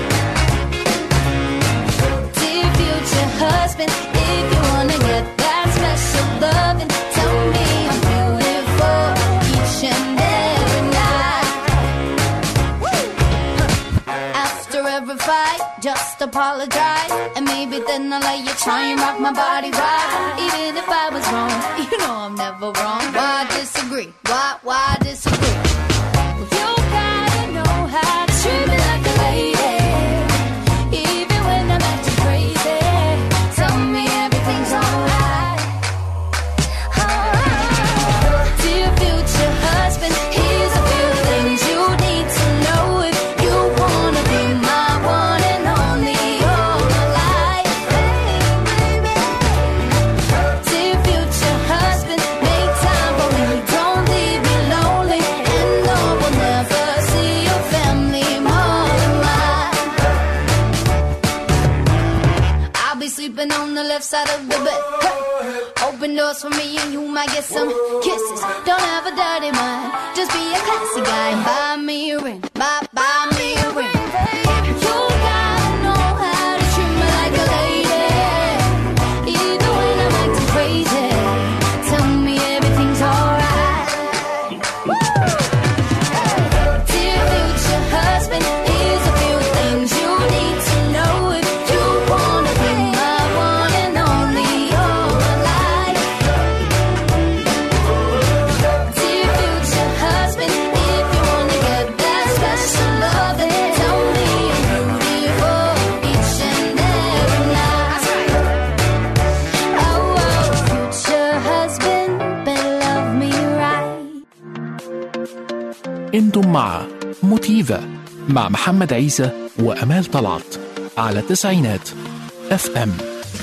Dear future husband, if you wanna get that special loving, tell me I'm beautiful each and every night. After every fight, just apologize. And maybe then I'll let you try and rock my body right. Even if I was wrong, you know I'm never wrong. Why disagree? Why, why disagree? You gotta know how to treat me like a lady. Even when I'm acting crazy. Tell me everything's alright. Dear future husband, here's a few things you need to know if you wanna be my one and only all my life. Dear future husband, make time for me, don't leave me lonely. And side of the bed. Hey. Open doors for me and you might get some kisses. Don't have a dirty mind, just be a classy guy. Buy me a ring, buy, buy me a ring. You gotta know how to treat me like a lady. Even when I'm acting crazy, tell me everything's alright. Dear future husband, here's a few things you need to know if you wanna be my one and only all my life. Dear future husband, if you wanna get that special love, then tell me I'm beautiful each and every night. Oh, oh, future husband, better love me right. انتم مع موتيفا مع محمد عيسى وأمال طلعت على تسعينات اف ام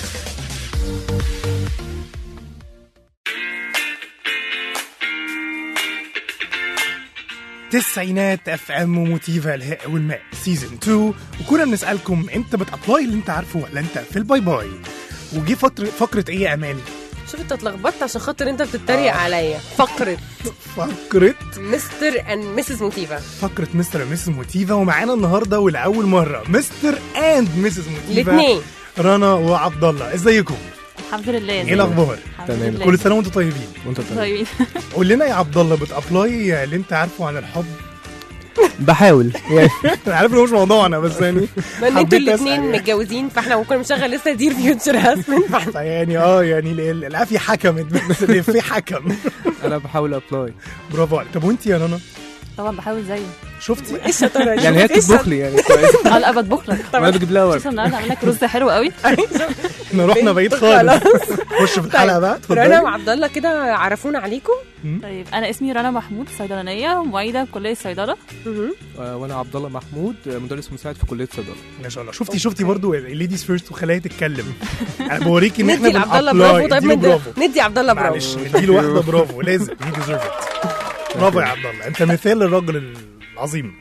تسعينات اف ام وموتيفا الهاء والماء سيزون 2 وكنا بنسالكم انت بتابلاي اللي انت عارفه ولا انت في الباي باي وجي فتره فقره ايه يا امال شوف انت اتلخبطت عشان خاطر انت بتتريق عليا فقره فقره مستر اند مسز موتيفا فقره مستر ومسز موتيفا ومعانا النهارده ولاول مره مستر اند مسز موتيفا الاثنين رنا وعبد الله ازيكم الحمد لله ايه الاخبار الحمد لله كل سنه وانتم طيبين وانت طيب طيبين قول لنا يا عبد الله بتابلاي اللي انت عارفه عن الحب بحاول يعني انا عارف انه مش موضوعنا بس يعني ما ان انتوا حبيت الاثنين أسأل يعني. متجوزين فاحنا ممكن نشغل لسه دير فيوتشر هاسبند يعني اه يعني ال- ال- العافيه حكمت بس الإفيه حكم انا بحاول ابلاي برافو عليك طب وانت يا رنا طبعا بحاول زيه شفتي ايه الشطاره دي؟ يعني هي إيه الشطارة؟ تطبخ لي يعني كويس اه لا بطبخ لك وانا بجيب لها ورد خصوصا النهارده عامل لك رز حلو قوي احنا رحنا بعيد خالص خش في الحلقه بقى رنا اتفضلي وعبد الله كده عرفونا عليكم طيب انا اسمي رنا محمود صيدلانيه ومعيده بكليه الصيدله آه، وانا عبد الله محمود آه، مدرس مساعد في كليه صيدله ما شاء الله شفتي شفتي برضو الليديز فيرست وخليها تتكلم انا بوريكي ان احنا ندي لعبد الله بنابلاي. برافو طيب اديله ندي برافو ندي عبد الله برافو معلش نديله واحده برافو لازم هي ديزيرف برافو يا عبد الله انت مثال للراجل العظيم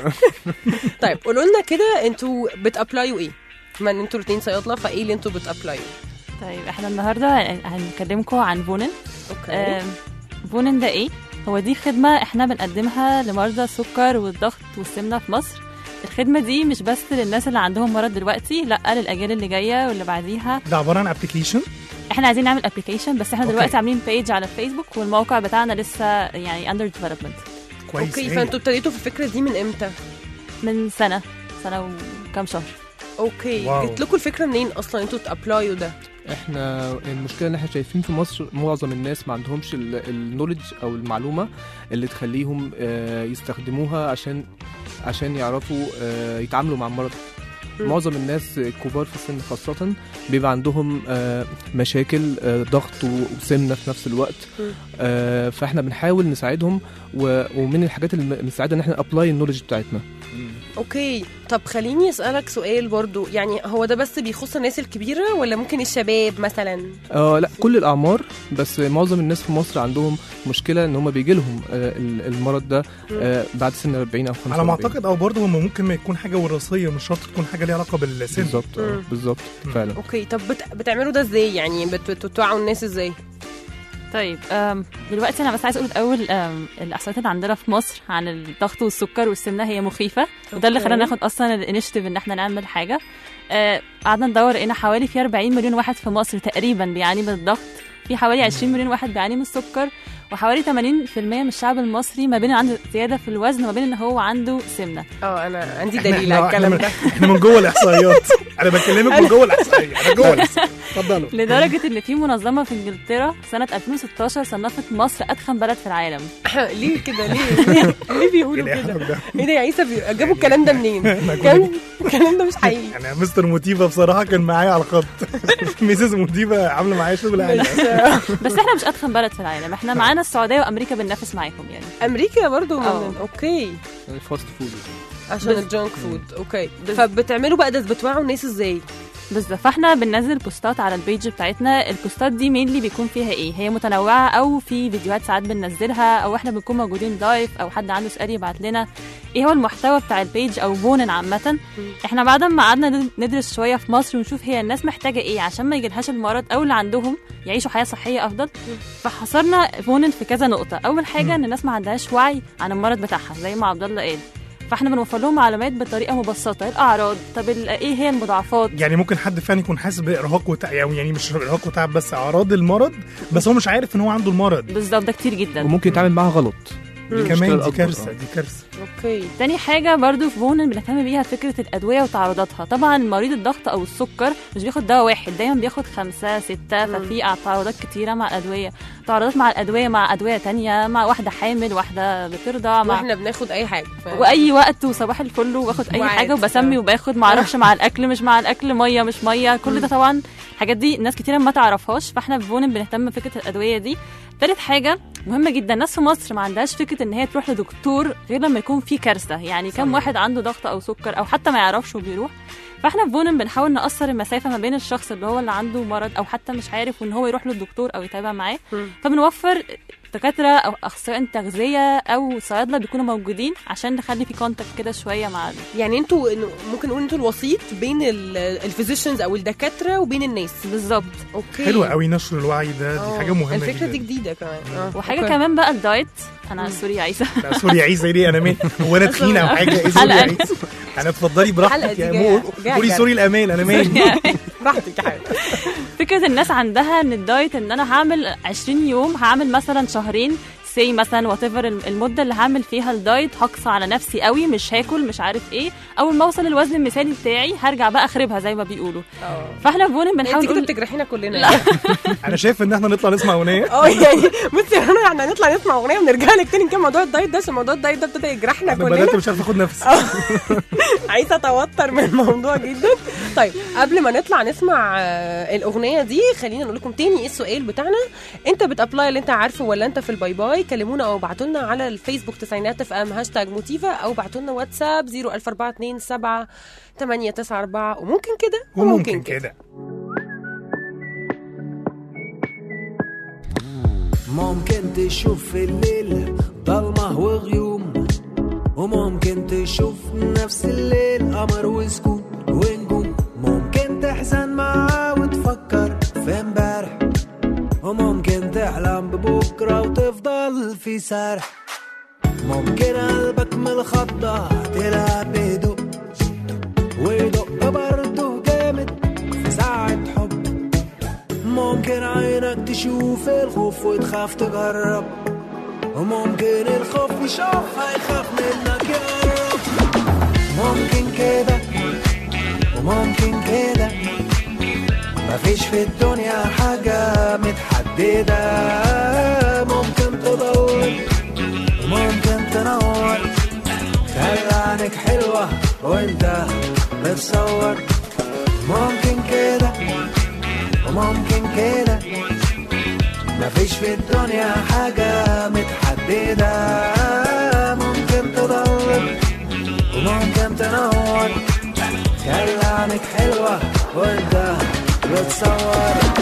طيب قولوا لنا كده انتوا بتابلايوا ايه؟ بما ان انتوا الاثنين صيادله فايه اللي انتوا بتابلايوا؟ طيب احنا النهارده هنكلمكم عن فونن اوكي آم، فونن ده ايه هو دي خدمه احنا بنقدمها لمرضى السكر والضغط والسمنه في مصر الخدمه دي مش بس للناس اللي عندهم مرض دلوقتي لا للاجيال اللي جايه واللي بعديها ده عباره عن ابلكيشن احنا عايزين نعمل ابلكيشن بس احنا أوكي. دلوقتي عاملين بيج على الفيسبوك والموقع بتاعنا لسه يعني اندر ديفلوبمنت كويس اوكي هايل. فانتوا ابتديتوا في الفكره دي من امتى؟ من سنه سنه وكام شهر اوكي واو. جت لكم الفكره منين اصلا انتوا تابلايوا ده؟ احنا المشكله ان احنا شايفين في مصر معظم الناس ما عندهمش النولج او المعلومه اللي تخليهم آه، يستخدموها عشان عشان يعرفوا آه، يتعاملوا مع المرض مم. معظم الناس الكبار في السن خاصة بيبقى عندهم آه، مشاكل آه، ضغط وسمنة في نفس الوقت مم. آه، فاحنا بنحاول نساعدهم و- ومن الحاجات اللي بنساعدها ان احنا ابلاي النولج بتاعتنا اوكي طب خليني اسالك سؤال برضو يعني هو ده بس بيخص الناس الكبيره ولا ممكن الشباب مثلا؟ اه لا كل الاعمار بس معظم الناس في مصر عندهم مشكله ان هم بيجي لهم آه ال- المرض ده آه بعد سن 40 او 45 على ما اعتقد او برضه هم ممكن ما يكون حاجه وراثيه مش شرط تكون حاجه ليها علاقه بالسن بالظبط آه، مم. بالظبط مم. فعلا اوكي طب بت... بتعملوا ده ازاي يعني بت... بتوعوا الناس ازاي؟ طيب أم، دلوقتي انا بس عايز اقول الاول أم، الاحصائيات اللي عندنا في مصر عن الضغط والسكر والسمنه هي مخيفه وده اللي أوكي. خلانا ناخد اصلا الانشيتيف ان احنا نعمل حاجه آه، قعدنا ندور لقينا حوالي في 40 مليون واحد في مصر تقريبا بيعاني من الضغط في حوالي 20 مليون واحد بيعاني من السكر وحوالي 80% من الشعب المصري ما بين عنده زياده في الوزن وما بين ان هو عنده سمنه اه انا عندي إحنا- دليل إحنا- على الكلام إحنا ده من- احنا من جوه الاحصائيات انا بكلمك من جوه الاحصائيات انا جوه الاحصائيات اتفضلوا لدرجه ان في منظمه في انجلترا سنه 2016 صنفت مصر اتخن بلد في العالم ليه كده ليه ليه, ليه بيقولوا إيه كده؟ الإحراج ده؟ ايه ده يا عيسى بي... جابوا الكلام ده منين؟ إحنا كنا- كان الكلام ده مش حقيقي يعني مستر موتيفا بصراحه كان معايا على الخط ميسيس موتيفا عامله معايا شغل عالي بس بس احنا مش اتخن بلد في العالم احنا معانا السعوديه وامريكا بننافس معاهم يعني امريكا برضو من... آه. اوكي يعني فاست فود عشان بس- الجانك فود اوكي فبتعملوا بقى ده بتوعوا الناس ازاي؟ بالظبط فاحنا بننزل بوستات على البيج بتاعتنا البوستات دي مينلي بيكون فيها ايه هي متنوعه او في فيديوهات ساعات بننزلها او احنا بنكون موجودين لايف او حد عنده سؤال يبعت لنا ايه هو المحتوى بتاع البيج او بونن عامه احنا بعد ما قعدنا ندرس شويه في مصر ونشوف هي الناس محتاجه ايه عشان ما يجيلهاش المرض او اللي عندهم يعيشوا حياه صحيه افضل فحصرنا بونن في كذا نقطه اول حاجه ان الناس ما عندهاش وعي عن المرض بتاعها زي ما عبد الله قال فاحنا بنوفر لهم معلومات بطريقه مبسطه إيه الاعراض طب ال- ايه هي المضاعفات يعني ممكن حد فعلا يكون حاسس بارهاق وتعب يعني مش ارهاق وتعب بس اعراض المرض بس هو مش عارف ان هو عنده المرض بالظبط ده كتير جدا وممكن يتعامل معاها غلط المشكلة كمان دي الأكبر، كارثه آه. دي كارثه اوكي تاني حاجة برضو في بونن بنهتم بيها فكرة الأدوية وتعرضاتها طبعا مريض الضغط أو السكر مش بياخد دواء واحد دايما بياخد خمسة ستة ففي تعرضات كتيرة مع الأدوية تعرضات مع الأدوية مع أدوية تانية مع واحدة حامل واحدة بترضع مع واحنا بناخد اي حاجه ف- واي وقت وصباح الفل وباخد اي وعادي. حاجه وبسمي وباخد ما اعرفش مع الاكل مش مع الاكل ميه مش ميه كل ده طبعا الحاجات دي ناس كتير ما تعرفهاش فاحنا في بونن بنهتم بفكره الادويه دي تالت حاجه مهمه جدا الناس في مصر ما عندهاش فكره ان هي تروح لدكتور غير لما يكون في كارثه يعني كم واحد عنده ضغط او سكر او حتى ما يعرفش وبيروح فاحنا في بونن بنحاول نقصر المسافه ما بين الشخص اللي هو اللي عنده مرض او حتى مش عارف وان هو يروح للدكتور او يتابع معاه فبنوفر دكاتره او اخصائيين تغذيه او صيادله بيكونوا موجودين عشان نخلي في كونتاكت كده شويه مع يعني انتوا إنه- ممكن نقول انتوا الوسيط بين الفيزيشنز او الدكاتره وبين الناس بالظبط اوكي حلو قوي نشر الوعي ده دي آه، حاجه مهمه الفكره جدا دي جديده كمان آه. وحاجه أوكي. كمان بقى الدايت انا سوري يا عيسى لا سوري عايز زي دي انا مين هو انا تخينه او حاجه ايه سوري حلقة. عايز انا اتفضلي الحلقة براحتك دي يا جاية- مو جاية قولي جد. سوري الامان انا مين براحتك يا حبيبي فكره الناس عندها ان الدايت ان انا هعمل 20 يوم هعمل مثلا شهرين سي مثلا وات المده اللي هعمل فيها الدايت هقصى على نفسي قوي مش هاكل مش عارف ايه اول ما اوصل الوزن المثالي بتاعي هرجع بقى اخربها زي ما بيقولوا فاحنا في بونن بنحاول انت كده نقول بتجرحينا كلنا لا. انا شايف ان احنا نطلع نسمع اغنيه اه يعني بصي احنا احنا هنطلع نسمع اغنيه ونرجع لك تاني كان موضوع الدايت ده عشان موضوع الدايت ده ابتدى يجرحنا انا كلنا بدات مش عارف اخد نفسي عايزه اتوتر من الموضوع جدا طيب قبل ما نطلع نسمع آه، الاغنيه دي خلينا نقول لكم تاني ايه السؤال بتاعنا انت بتابلاي اللي انت عارفه ولا انت في الباي باي كلمونا او ابعتوا لنا على الفيسبوك تسعينات اف ام هاشتاج موتيفا او ابعتوا لنا واتساب 00427 894 وممكن كده وممكن كده ممكن تشوف في الليل ضلمة وغيوم وممكن تشوف نفس الليل قمر وسكون ونجوم ممكن تحزن معاه وتفكر في امبارح وممكن تحلم ببكرة وتفضل في سرح ممكن قلبك من الخضة تلعب بهدوء ويدق برضه جامد في ساعة حب ممكن عينك تشوف الخوف وتخاف تجرب وممكن الخوف يشوفها يخاف منك يقرب ممكن كده وممكن كده مفيش في الدنيا حاجة متحددة ممكن تضل وممكن تنور خلي عينك حلوة وانت بتصور ممكن كده وممكن كده مفيش في الدنيا حاجة متحددة ممكن تضل وممكن تنور خلي عينك حلوة وانت بتصور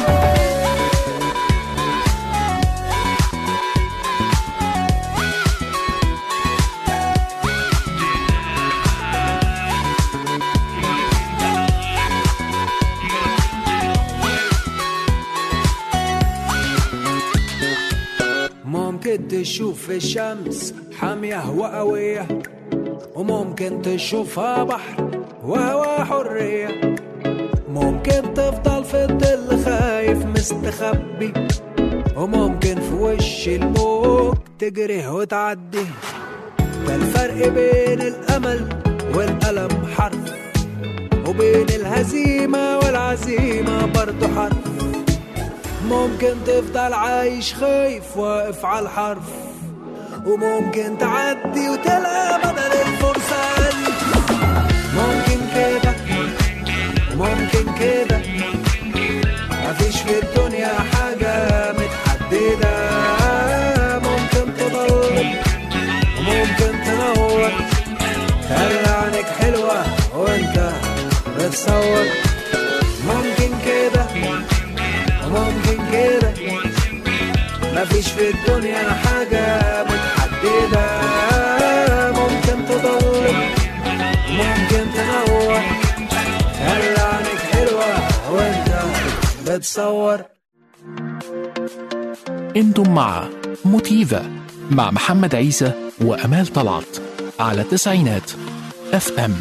ممكن تشوف الشمس حامية وقوية وممكن تشوفها بحر وهوا حرية ممكن تفضل في الظل خايف مستخبي وممكن في وش الموج تجري وتعدي ده الفرق بين الأمل والألم حرف وبين الهزيمة والعزيمة برضه حرف ممكن تفضل عايش خايف واقف على الحرف وممكن تعدي وتلقى بدل الفرصة ألف ممكن كده ممكن كده مفيش في الدنيا حاجة متحددة ممكن تضل وممكن تنور خلي عينك حلوة وانت بتصور في الدنيا حاجة متحددة ممكن تضل ممكن تنور خلي عينك حلوة وانت بتصور انتم مع موتيفا مع محمد عيسى وامال طلعت على تسعينات اف ام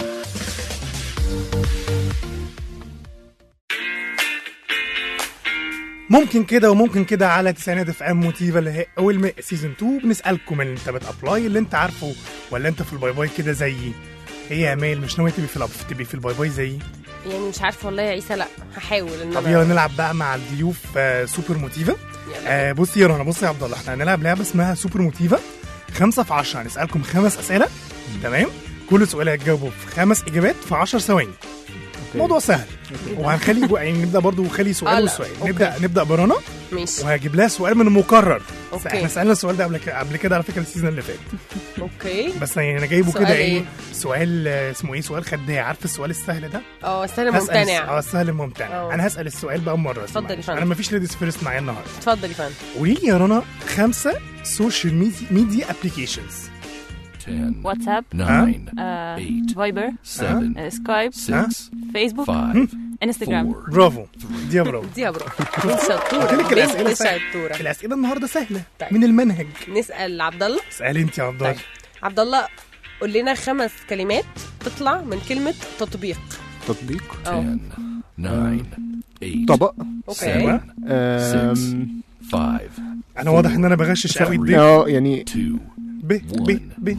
ممكن كده وممكن كده على تسعينات اف ام موتيفا اللي هي اول ما سيزون 2 بنسالكم ان انت بتابلاي اللي انت عارفه ولا انت في الباي باي كده زيي هي يا امال مش ناويه تبقي في الأب- تبقي في الباي باي زيي يعني مش عارفه والله يا عيسى لا هحاول ان طب انا يلا نلعب بقى مع الضيوف آه سوبر موتيفا آه بصي يا رنا بصي يا عبد الله احنا هنلعب لعبه اسمها سوبر موتيفا خمسة في 10 هنسألكم خمس أسئلة تمام كل سؤال هتجاوبه في خمس إجابات في 10 ثواني موضوع سهل وهنخلي جو... يعني نبدا برضو خلي آه، سؤال لا. وسؤال أوكي. نبدا نبدا برنا ماشي وهجيب لها سؤال من المكرر أوكي. احنا سالنا السؤال ده قبل كده قبل كده على فكره السيزون اللي فات اوكي بس يعني انا جايبه سؤال كده إيه؟ ايه سؤال آه، اسمه ايه سؤال خداع عارف السؤال السهل ده اه سهل هسأل الس- ممتنع اه السهل الممتنع أه. انا هسال السؤال بقى مره اتفضل يا فندم. انا مفيش ليديز فيرست معايا النهارده اتفضل يا فندم قولي لي يا رنا خمسه سوشيال ميديا ميديا ابلكيشنز واتساب nine, آه، فايبر seven, آه، سكايب six, فيسبوك five, انستجرام برافو دي يا برافو دي يا برو انت شطوره قلت لك الاسئله بنت سهله شطوره الاسئله النهارده سهله طيب. من المنهج نسال عبد الله اسالي انت يا عبد الله طيب عبد الله قول لنا خمس كلمات تطلع من كلمه تطبيق تطبيق اه nine, eight, طبق اوكي آم، five, انا واضح ان انا بغشش قوي الدنيا اه يعني two, ب ب ب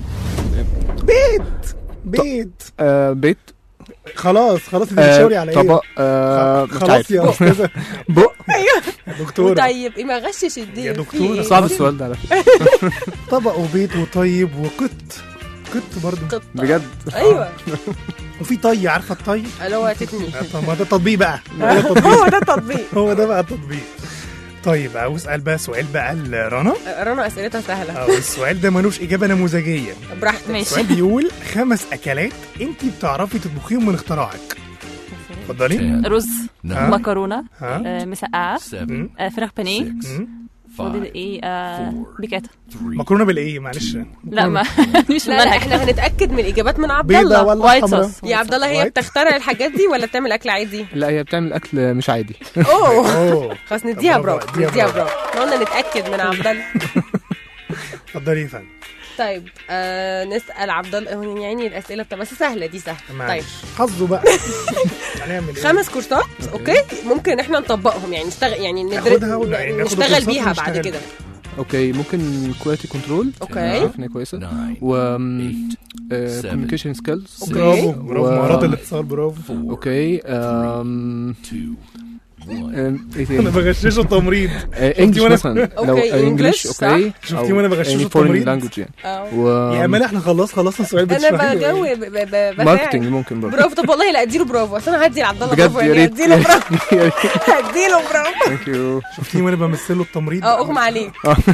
بيت بيت آه، بيت خلاص خلاص انت آه، بتشاوري على ايه طبق آه، مش خلاص عارف يا استاذه بق ايوه دكتوره طيب ايه ما غشش الدنيا يا في دكتورة. إيه؟ صعب السؤال ده على فكره طبق وبيت وطيب وقط قط برضه قطه بجد ايوه وفي طي عارفه الطي اللي هو تتني آه، طب ما ده تطبيق بقى ما ده تطبيق هو ده تطبيق هو ده بقى التطبيق طيب عاوز اسال بقى سؤال بقى لرنا رنا اسئلتها سهله أو السؤال ده ملوش اجابه نموذجيه براحتك السؤال بيقول خمس اكلات انت بتعرفي تطبخيهم من اختراعك اتفضلي رز ها؟ مكرونه ها؟ آه، مسقعه seven, آه، فراخ بانيه مم. فاضل five, ايه آه، بيكاتا مكرونه بالايه معلش لا ما مش لا لا المنهج احنا هنتاكد من الاجابات من عبد بيضه الله ولا وايت حمراء صوص. يا عبد الله هي وايت. بتخترع الحاجات دي ولا بتعمل اكل عادي لا هي بتعمل اكل مش عادي اوه اوه خلاص نديها برافو، برافو اديها نديها برافو. برافو احنا قلنا نتاكد من عبد الله اتفضلي يا فندم طيب آه نسال عبد الله هو يعني الاسئله بتبقى بس سهله دي سهله طيب معلش حظه بقى هنعمل ايه خمس كورسات اوكي ممكن احنا نطبقهم يعني نشتغل يعني ناخدها ندر... ولا يعني ناخد نشتغل الكورسات بيها بعد ونشتغل كده اوكي ممكن كواليتي كنترول اوكي عارف ان هي كويسه nine, و eight, seven, كوميونيكيشن سكيلز أوكي. برافو برافو و- مهارات الاتصال برافو four, اوكي أم، two, one. أم، ايه انا تاني بغششه تمريض انجلش وأنا- مثلا لو أوكي، انجلش English، اوكي شفتي وأنا بغششه يعني التمريض؟ foreign language يعني اه و يا امال احنا خلاص خلصنا السؤال انا بتشرحي له إيه؟ بجاوب ب- ب- بساعد. ماركتنج ممكن برضه برافو طب والله لا اديله برافو اصل انا هدي لعبد الله بجد برافو يا يعني ريت اديله برافو هديله برافو ثانك يو شفتيني وانا بمثله التمريض اه اغمى عليك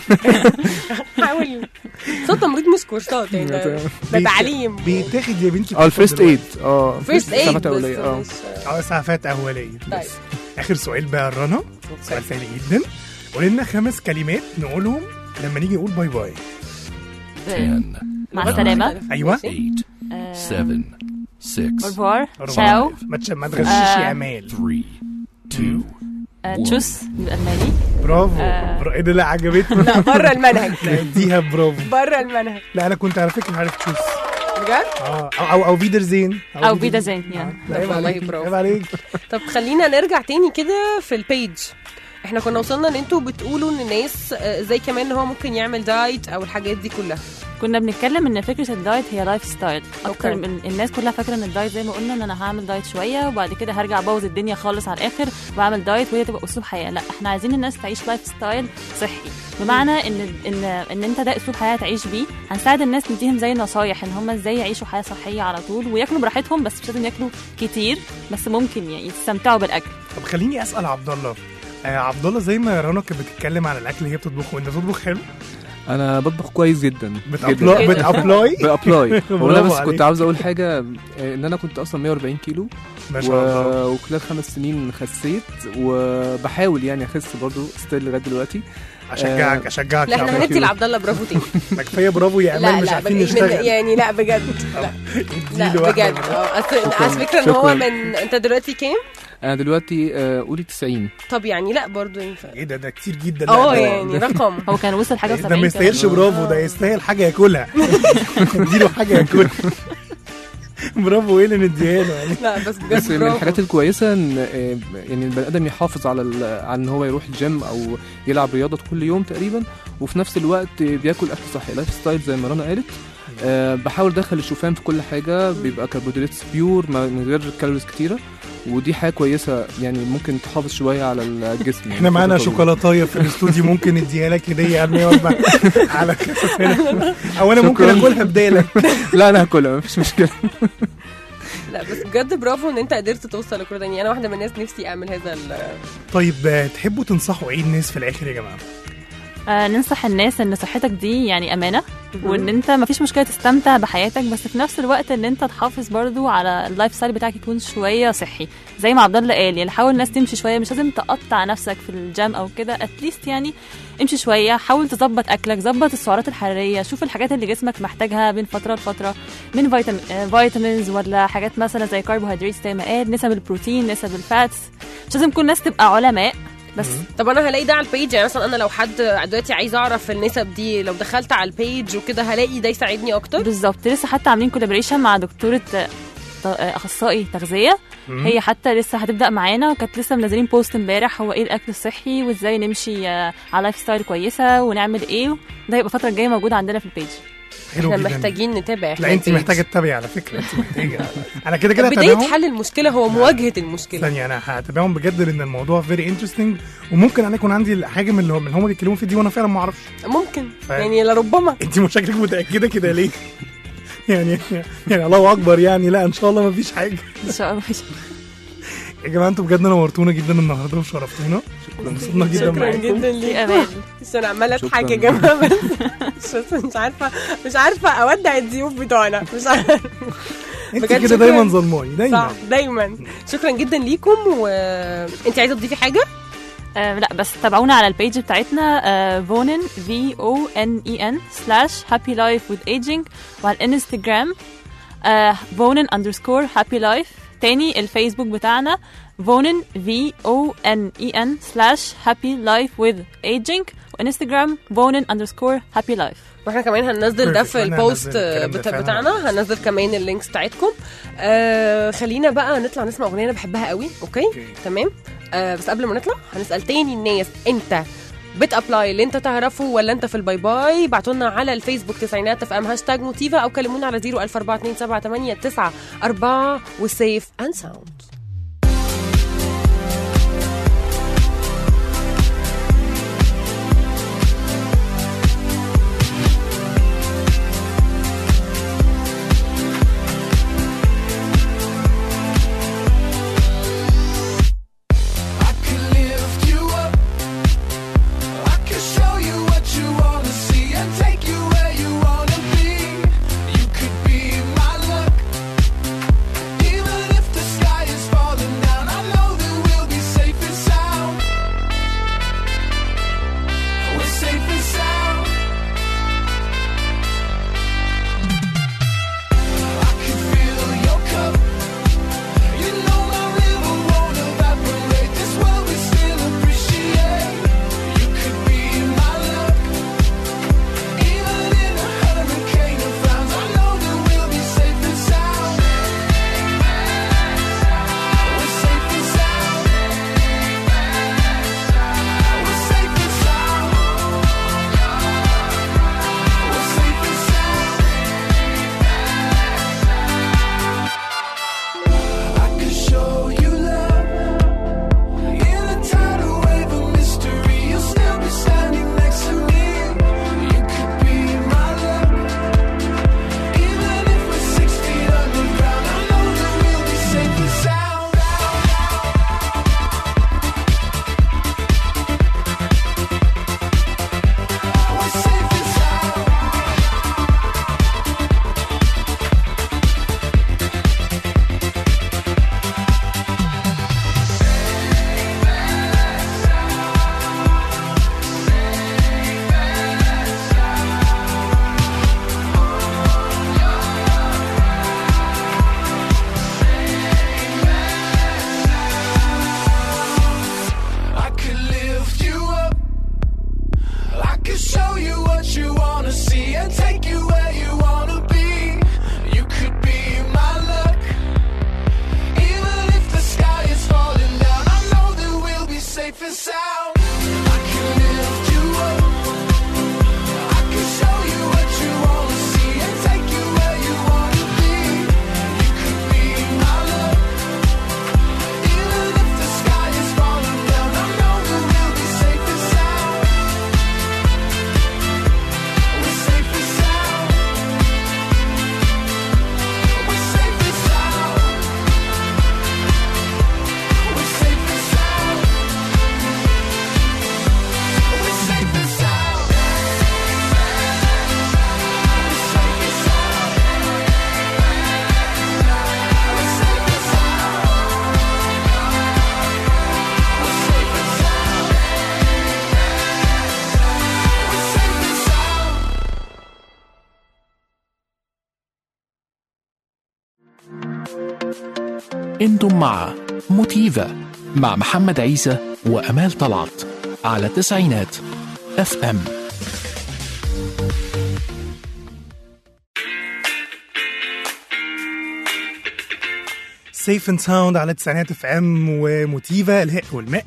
حاول صوت تمريض مش كورسات يعني ده- ده بيت- تعليم بيتاخد يا بنتي اه الفيرست ايد اه فيرست ايد إسعافات أولية، اه بس مش اه اسعافات اوليه طيب بس اخر سؤال بقى يا رنا سؤال سهل جدا قول لنا خمس كلمات نقولهم لما نيجي نقول باي باي ten, مع السلامه ايوه eight, آه، seven, six, اورفوار أربعة. شاو ما تش- ما تغشش يا آه. امال three, two, آه، تشوس بالالماني برافو آه. برا- ايه ده لا عجبتني لا بره المنهج لا اديها برافو بره المنهج لا انا كنت على فكره عارف تشوز بجد اه او او, أو فيدر زين او فيدا زين يعني طب عيب والله عليك برافو. عيب عليك طب خلينا نرجع تاني كده في البيج احنا كنا وصلنا ان انتوا بتقولوا ان الناس آه، زي كمان ان هو ممكن يعمل دايت او الحاجات دي كلها كنا بنتكلم ان فكره الدايت هي لايف ستايل اكتر أوكي. من الناس كلها فاكره ان الدايت زي ما قلنا ان انا هعمل دايت شويه وبعد كده هرجع ابوظ الدنيا خالص على الاخر واعمل دايت وهي تبقى اسلوب حياه لا احنا عايزين الناس تعيش لايف ستايل صحي بمعنى ان ان ان انت ده اسلوب حياه تعيش بيه هنساعد الناس نديهم زي نصايح ان هم ازاي يعيشوا حياه صحيه على طول وياكلوا براحتهم بس مش لازم ياكلوا كتير بس ممكن يعني يستمتعوا بالاكل طب خليني اسال عبد الله آه عبد الله زي ما رنا كانت بتتكلم على الاكل اللي هي بتطبخه انت بتطبخ حلو انا بطبخ كويس جدا بتابلاي جداً. بتابلاي بابلاي هو انا برافو بس عليك. كنت عاوز اقول حاجه آه، ان انا كنت اصلا 140 كيلو ما شاء الله. وخلال خمس سنين خسيت وبحاول يعني اخس برضو ستيل لغايه دلوقتي اشجعك آه، اشجعك لا احنا هندي لعبد الله برافو تاني ما كفايه برافو يا لا امان مش لا عارفين بج- نشتغل يعني لا بجد لا لا اديله واحدة بجد اه أصل- على فكره ان هو شكراً. من انت دلوقتي كام؟ انا دلوقتي آه، قولي 90 طب يعني لا برضه ينفع ايه ده ده كتير جدا لا، اه ده- يعني رقم هو كان وصل حاجه ده ما يستاهلش كمان. برافو ده يستاهل حاجه ياكلها اديله حاجه ياكلها برافو ايه اللي نديها له يعني لا بس بس بجد من برافو الحاجات الكويسه ان آه، يعني البني ادم يحافظ على ال- على ان هو يروح الجيم او يلعب رياضه كل يوم تقريبا وفي نفس الوقت بياكل اكل صحي لايف ستايل زي ما رنا قالت أه بحاول ادخل الشوفان في كل حاجه بيبقى كربوهيدرات بيور ما- من غير كالوريز كتيره ودي حاجه كويسه يعني ممكن تحافظ شويه على الجسم يعني احنا معانا فترة طويلة. شوكولاتايه في الاستوديو ممكن نديها لك هديه قبل ما يقعد معاك على كاسة هنا او انا ممكن شكراً. اكلها بدالك لا انا هاكلها مفيش مشكله لا بس بجد برافو ان انت قدرت توصل لكل ده يعني انا واحده من الناس نفسي اعمل هذا ال- طيب آه، تحبوا تنصحوا ايه الناس في الاخر يا جماعه آه ننصح الناس ان صحتك دي يعني امانه وان انت مفيش مشكله تستمتع بحياتك بس في نفس الوقت ان انت تحافظ برضو على اللايف ستايل بتاعك يكون شويه صحي زي ما عبد الله قال يعني حاول الناس تمشي شويه مش لازم تقطع نفسك في الجيم او كده اتليست يعني امشي شويه حاول تظبط اكلك ظبط السعرات الحراريه شوف الحاجات اللي جسمك محتاجها بين فتره لفتره من فيتامين آه، فيتامينز ولا حاجات مثلا زي كربوهيدرات زي ما قال نسب البروتين نسب الفاتس مش لازم كل الناس تبقى علماء بس طب انا هلاقي ده على البيج يعني مثلا انا لو حد دلوقتي عايز اعرف النسب دي لو دخلت على البيج وكده هلاقي ده يساعدني اكتر بالظبط لسه حتى عاملين كولابريشن مع دكتوره آه، ت- آه، اخصائي تغذيه مم. هي حتى لسه هتبدا معانا وكانت لسه منزلين بوست امبارح هو ايه الاكل الصحي وازاي نمشي آه، على لايف ستايل كويسه ونعمل ايه ده هيبقى الفتره الجايه موجود عندنا في البيج حلو احنا جداً. محتاجين نتابع احنا لا انت البيج. محتاجه تتابعي على فكره انت محتاجه انا كده كده بدايه هتابعهم حل المشكله هو مواجهه المشكله ثانيه انا هتابعهم بجد لان الموضوع فيري انترستنج وممكن انا يكون عندي حاجه من اللي هم من هم بيتكلموا في دي وانا فعلا ما اعرفش ممكن فاهم. يعني لربما انت مشاكلك متاكده كده ليه يعني يعني الله اكبر يعني لا ان شاء الله ما فيش حاجه ان شاء الله يا جماعه انتوا بجد نورتونا جدا النهارده وشرفتونا انبسطنا جدا شكرا معاكم جدا ليك بس انا عماله شكراً. اضحك يا جماعه بس بس مش عارفه مش عارفه اودع الضيوف بتوعنا مش عارفه انت بجد كده شكراً. دايما ظلماني دايما صح دايما شكرا جدا ليكم وانت عايزه تضيفي حاجه آه لا بس تابعونا على البيج بتاعتنا آه فونن في او ان اي ان سلاش هابي لايف وذ ايجينج وعلى الانستجرام آه فونن اندرسكور هابي لايف تاني الفيسبوك بتاعنا فونن في او ان اي ان سلاش هابي لايف وذ ايجينج وانستجرام فونن اندرسكور هابي لايف واحنا كمان هننزل ده Perfect. في أنا البوست هنزل الكلام ده بتا- فعلاً. بتاعنا هننزل كمان اللينكس بتاعتكم آه خلينا بقى نطلع نسمع اغنيه انا بحبها قوي اوكي تمام آه بس قبل ما نطلع هنسال تاني الناس انت بتابلاي اللي انت تعرفه ولا انت في الباي باي بعتوا لنا على الفيسبوك تسعينات اف ام هاشتاج موتيفا او كلمونا على 0142789 وسيف اند ساوند I can lift you up. I can show you what you wanna see and take you where you wanna be. You could be my luck, even if the sky is falling. انتم مع موتيفا مع محمد عيسى وامال طلعت على تسعينات اف ام سيف اند ساوند على تسعينات اف ام وموتيفا الهاء والماء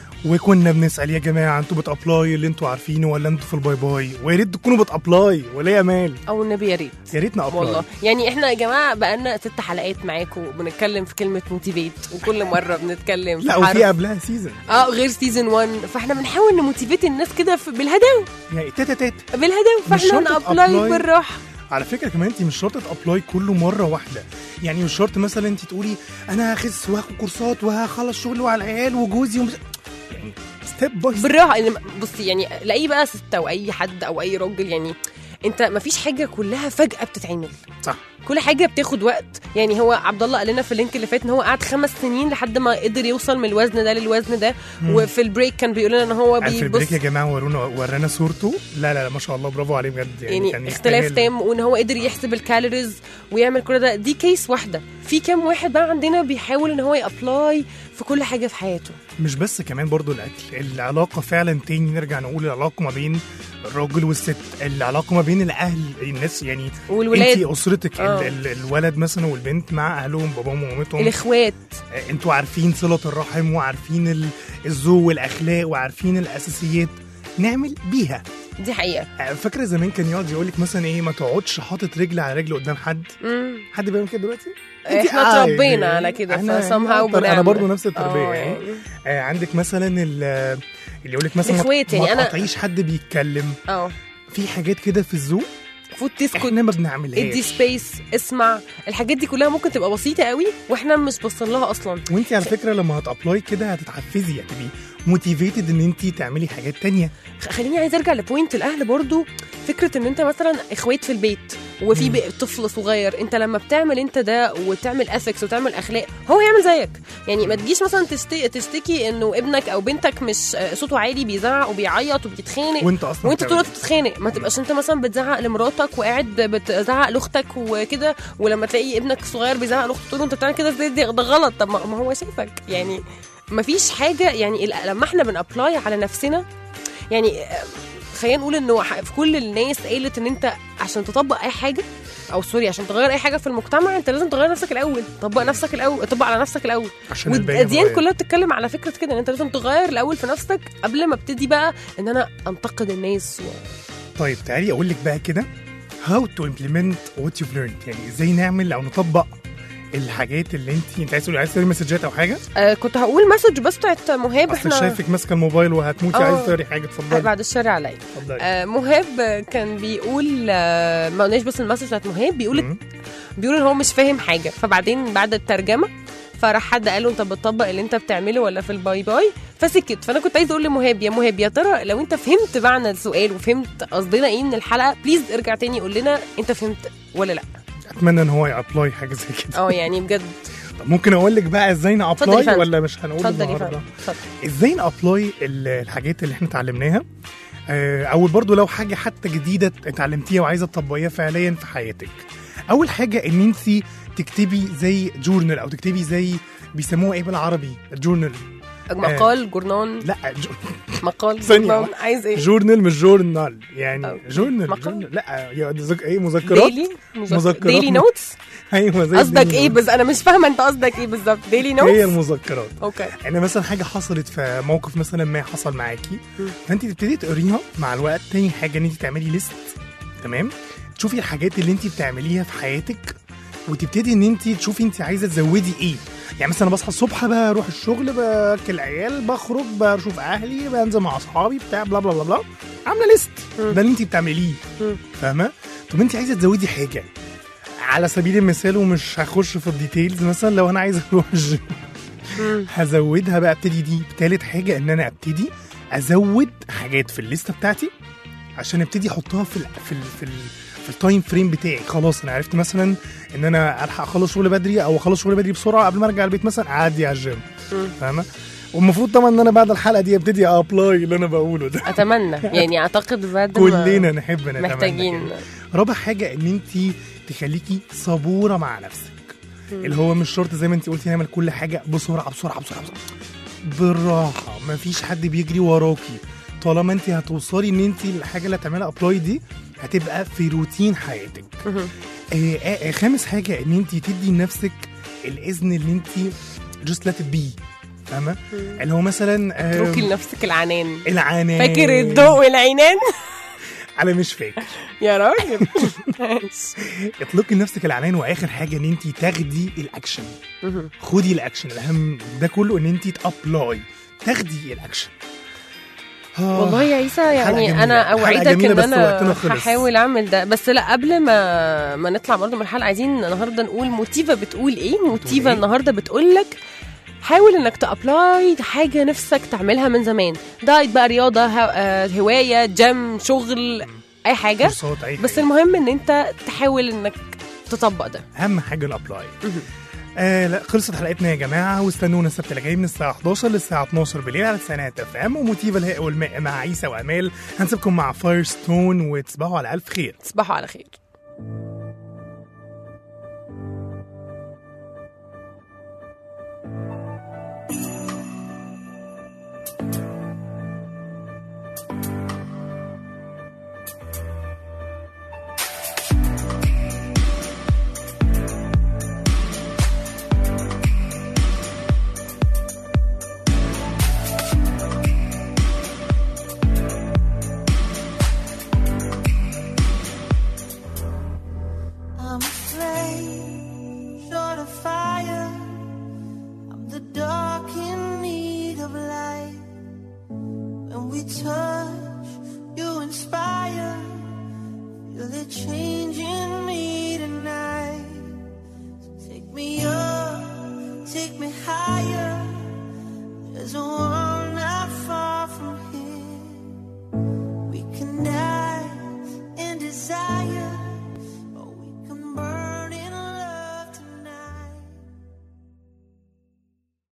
وكنا بنسال يا جماعه انتوا بتابلاي اللي انتوا عارفينه ولا انتوا في الباي باي ويا ريت تكونوا بتابلاي ولا يا مال او النبي يا ريت يا ريت نابلاي والله يعني احنا يا جماعه بقالنا ست حلقات معاكم بنتكلم في كلمه موتيفيت وكل مره بنتكلم في لا حرف. وفي قبلها سيزون اه غير سيزون 1 فاحنا بنحاول نموتيفيت الناس كده في- بالهداوه يعني تاتا تاتا بالهداوه مش فاحنا شرط نابلاي تابلاي. بالراحه على فكره كمان انت مش شرط تابلاي كل مره واحده يعني مش شرط مثلا انت تقولي انا هخس وهاخد كورسات وهخلص شغل وعلى العيال وجوزي ومش يعني ستيب باي بالراحه يعني بصي يعني لاي بقى ست او اي حد او اي راجل يعني انت مفيش حاجه كلها فجاه بتتعمل صح كل حاجه بتاخد وقت يعني هو عبد الله قال لنا في اللينك اللي فات ان هو قعد خمس سنين لحد ما قدر يوصل من الوزن ده للوزن ده مم. وفي البريك كان بيقول لنا ان هو في بيبص البريك يا جماعه ورونا ورانا صورته لا لا لا ما شاء الله برافو عليه بجد يعني, يعني كان اختلاف يستاهل. تام وان هو قدر يحسب الكالوريز ويعمل كل ده دي كيس واحده في كام واحد بقى عندنا بيحاول ان هو يابلاي في كل حاجه في حياته مش بس كمان برضو الاكل العلاقه فعلا تاني نرجع نقول العلاقه ما بين الراجل والست العلاقه ما بين الاهل الناس يعني والولاد. انت اسرتك آه. ال- ال- الولد مثلا والبنت مع اهلهم باباهم ومامتهم الاخوات آه، انتوا عارفين صله الرحم وعارفين ال- الذوق والاخلاق وعارفين الاساسيات نعمل بيها دي حقيقه آه، فاكره زمان كان يقعد يقول لك مثلا ايه ما تقعدش حاطط رجل على رجل قدام حد مم. حد بيعمل كده دلوقتي احنا عادي. اتربينا على كده احنا فsomehow يعني أكتر- انا بنعمل. برضو نفس التربيه آه، يعني آه عندك مثلا ال- اللي يقول لك مثلا ما- الإخوات يعني ما أنا- تقاطعيش حد بيتكلم اه في حاجات كده في الذوق المفروض تسكت احنا ما بنعملهاش ادي سبيس اسمع الحاجات دي كلها ممكن تبقى بسيطه قوي واحنا مش باصين لها اصلا وانت على فكره لما هتابلاي كده هتتحفزي هتبقي موتيفيتد ان انت تعملي حاجات تانية خ- خليني عايز ارجع لبوينت الاهل برضو فكره ان انت مثلا اخوات في البيت وفي مم. بقى طفل صغير انت لما بتعمل انت ده وتعمل اثكس وتعمل اخلاق هو يعمل زيك يعني ما تجيش مثلا تشتكي, تشتكي انه ابنك او بنتك مش آه، صوته عالي بيزعق وبيعيط وبيتخانق وانت اصلا وانت طول بتعمل. الوقت بتتخانق ما تبقاش انت مثلا بتزعق لمراتك وقاعد بتزعق لاختك وكده ولما تلاقي ابنك الصغير بيزعق لاخته تقول له انت بتعمل كده ازاي ده ده غلط طب ما ما هو شايفك يعني ما فيش حاجه يعني ال- لما احنا بنابلاي على نفسنا يعني آه، خلينا نقول انه ح- في كل الناس قالت ان انت عشان تطبق اي حاجه او سوري عشان تغير اي حاجه في المجتمع انت لازم تغير نفسك الاول طبق نفسك الاول طبق على نفسك الاول عشان الباقي والاديان يتغير. كلها بتتكلم على فكره كده ان انت لازم تغير الاول في نفسك قبل ما ابتدي بقى ان انا انتقد الناس و... طيب تعالي اقول لك بقى كده how to implement what you've learned يعني ازاي نعمل او نطبق الحاجات اللي انت انت عايز تقولي عايز تقولي مسجات او حاجه آه كنت هقول مسج بس بتاعت مهاب اصل احنا شايفك ماسكه الموبايل وهتموتي آه. عايز تقري حاجه اتفضلي بعد الشر عليا اتفضلي آه مهاب كان بيقول آه ما قلناش بس المسج بتاعت مهاب بيقول بيقول ان هو مش فاهم حاجه فبعدين بعد الترجمه فراح حد قال له انت بتطبق اللي انت بتعمله ولا في الباي باي فسكت فانا كنت عايز اقول لمهاب يا مهاب يا ترى لو انت فهمت معنى السؤال وفهمت قصدنا ايه من الحلقه بليز ارجع تاني قول لنا انت فهمت ولا لا اتمنى ان هو يابلاي حاجه زي كده اه يعني بجد طب ممكن اقول لك بقى ازاي اتفضل يا نابلاي فندم. ولا مش هنقول اتفضل يا النهارده فندم اتفضل ازاي نابلاي ال- الحاجات اللي احنا اتعلمناها آه، او برضو لو حاجه حتى جديده اتعلمتيها وعايزه تطبقيها فعليا في حياتك اول حاجه ان انت تكتبي زي جورنال او تكتبي زي بيسموها ايه بالعربي الجورنال مقال جورنان لا جو... مقال ثانية جورنان واحدة. عايز ايه جورنال مش جورنال يعني جورنال مقال؟ جورنال لا يا ذك- ايه مذكرات ديلي مذكرات ديلي نوتس ايوه زي قصدك الديلي ايه نوتس. بس انا مش فاهمه انت قصدك ايه بالظبط ديلي هي نوتس المذكرات اوكي يعني مثلا حاجه حصلت في موقف مثلا ما حصل معاكي فانت تبتدي تقريها مع الوقت تاني حاجه ان انت تعملي ليست تمام تشوفي الحاجات اللي انت بتعمليها في حياتك وتبتدي ان انت تشوفي انت عايزه تزودي ايه يعني مثلا بصحى الصبح بروح الشغل باكل عيال بخرج بشوف اهلي بنزل مع اصحابي بتاع بلا بلا بلا بلا عامله ليست ده اللي انت بتعمليه فاهمه طب انت عايزه تزودي حاجه على سبيل المثال ومش هخش في الديتيلز مثلا لو انا عايز اروح الجيم هزودها بقى ابتدي دي تالت حاجه ان انا ابتدي ازود حاجات في الليسته بتاعتي عشان ابتدي احطها في ال في ال في, ال في التايم فريم بتاعي خلاص انا عرفت مثلا ان انا الحق اخلص شغل بدري او اخلص شغل بدري بسرعه قبل ما ارجع البيت مثلا اعدي على الجيم فاهمه والمفروض طبعا ان انا بعد الحلقه دي ابتدي ابلاي اللي انا بقوله ده اتمنى يعني اعتقد بعد ما كلنا نحب نتمنى محتاجين كده. رابع حاجه ان انت تخليكي صبوره مع نفسك اللي هو مش شرط زي ما انت قلتي نعمل كل حاجه بسرعه بسرعه بسرعه, بسرعة. بالراحه مفيش حد بيجري وراكي طالما انت هتوصلي ان انت الحاجه اللي هتعملها ابلاي دي هتبقى في روتين حياتك آه آه آه خامس حاجه ان انت تدي لنفسك الاذن اللي انت جست لات بي فاهمه اللي هو مثلا آه، اتركي لنفسك العنان العنان فاكر الضوء والعنان انا مش فاكر يا راجل اطلقي لنفسك العنان واخر حاجه ان انت تاخدي الاكشن خدي الاكشن الاهم ده كله ان انت تابلاي تاخدي الاكشن آه، والله يا عيسى حلقة يعني جميلة. انا حلقة اوعدك جميلة ان بس انا وقتنا خلص. هحاول اعمل ده بس لا قبل ما ما نطلع برضه من الحلقه عايزين النهارده نقول موتيفا بتقول ايه موتيفا إيه؟ النهارده بتقول لك حاول انك تابلاي حاجه نفسك تعملها من زمان دايت بقى رياضه ه- آه، هوايه جيم شغل اي حاجه كورسات اي بس حاجة. المهم ان انت تحاول انك تطبق ده اهم حاجه الابلاي آه لا خلصت حلقتنا يا جماعه واستنونا السبت اللي جاي من الساعه 11 للساعه 12 بالليل على سنات اف ام وموتيفا الهاء والماء مع عيسى وامال هنسيبكم مع فاير ستون وتصبحوا على الف خير تصبحوا على خير I'm afraid, short of fire. I'm the dark in need of light. When we touch, you inspire. Feel it change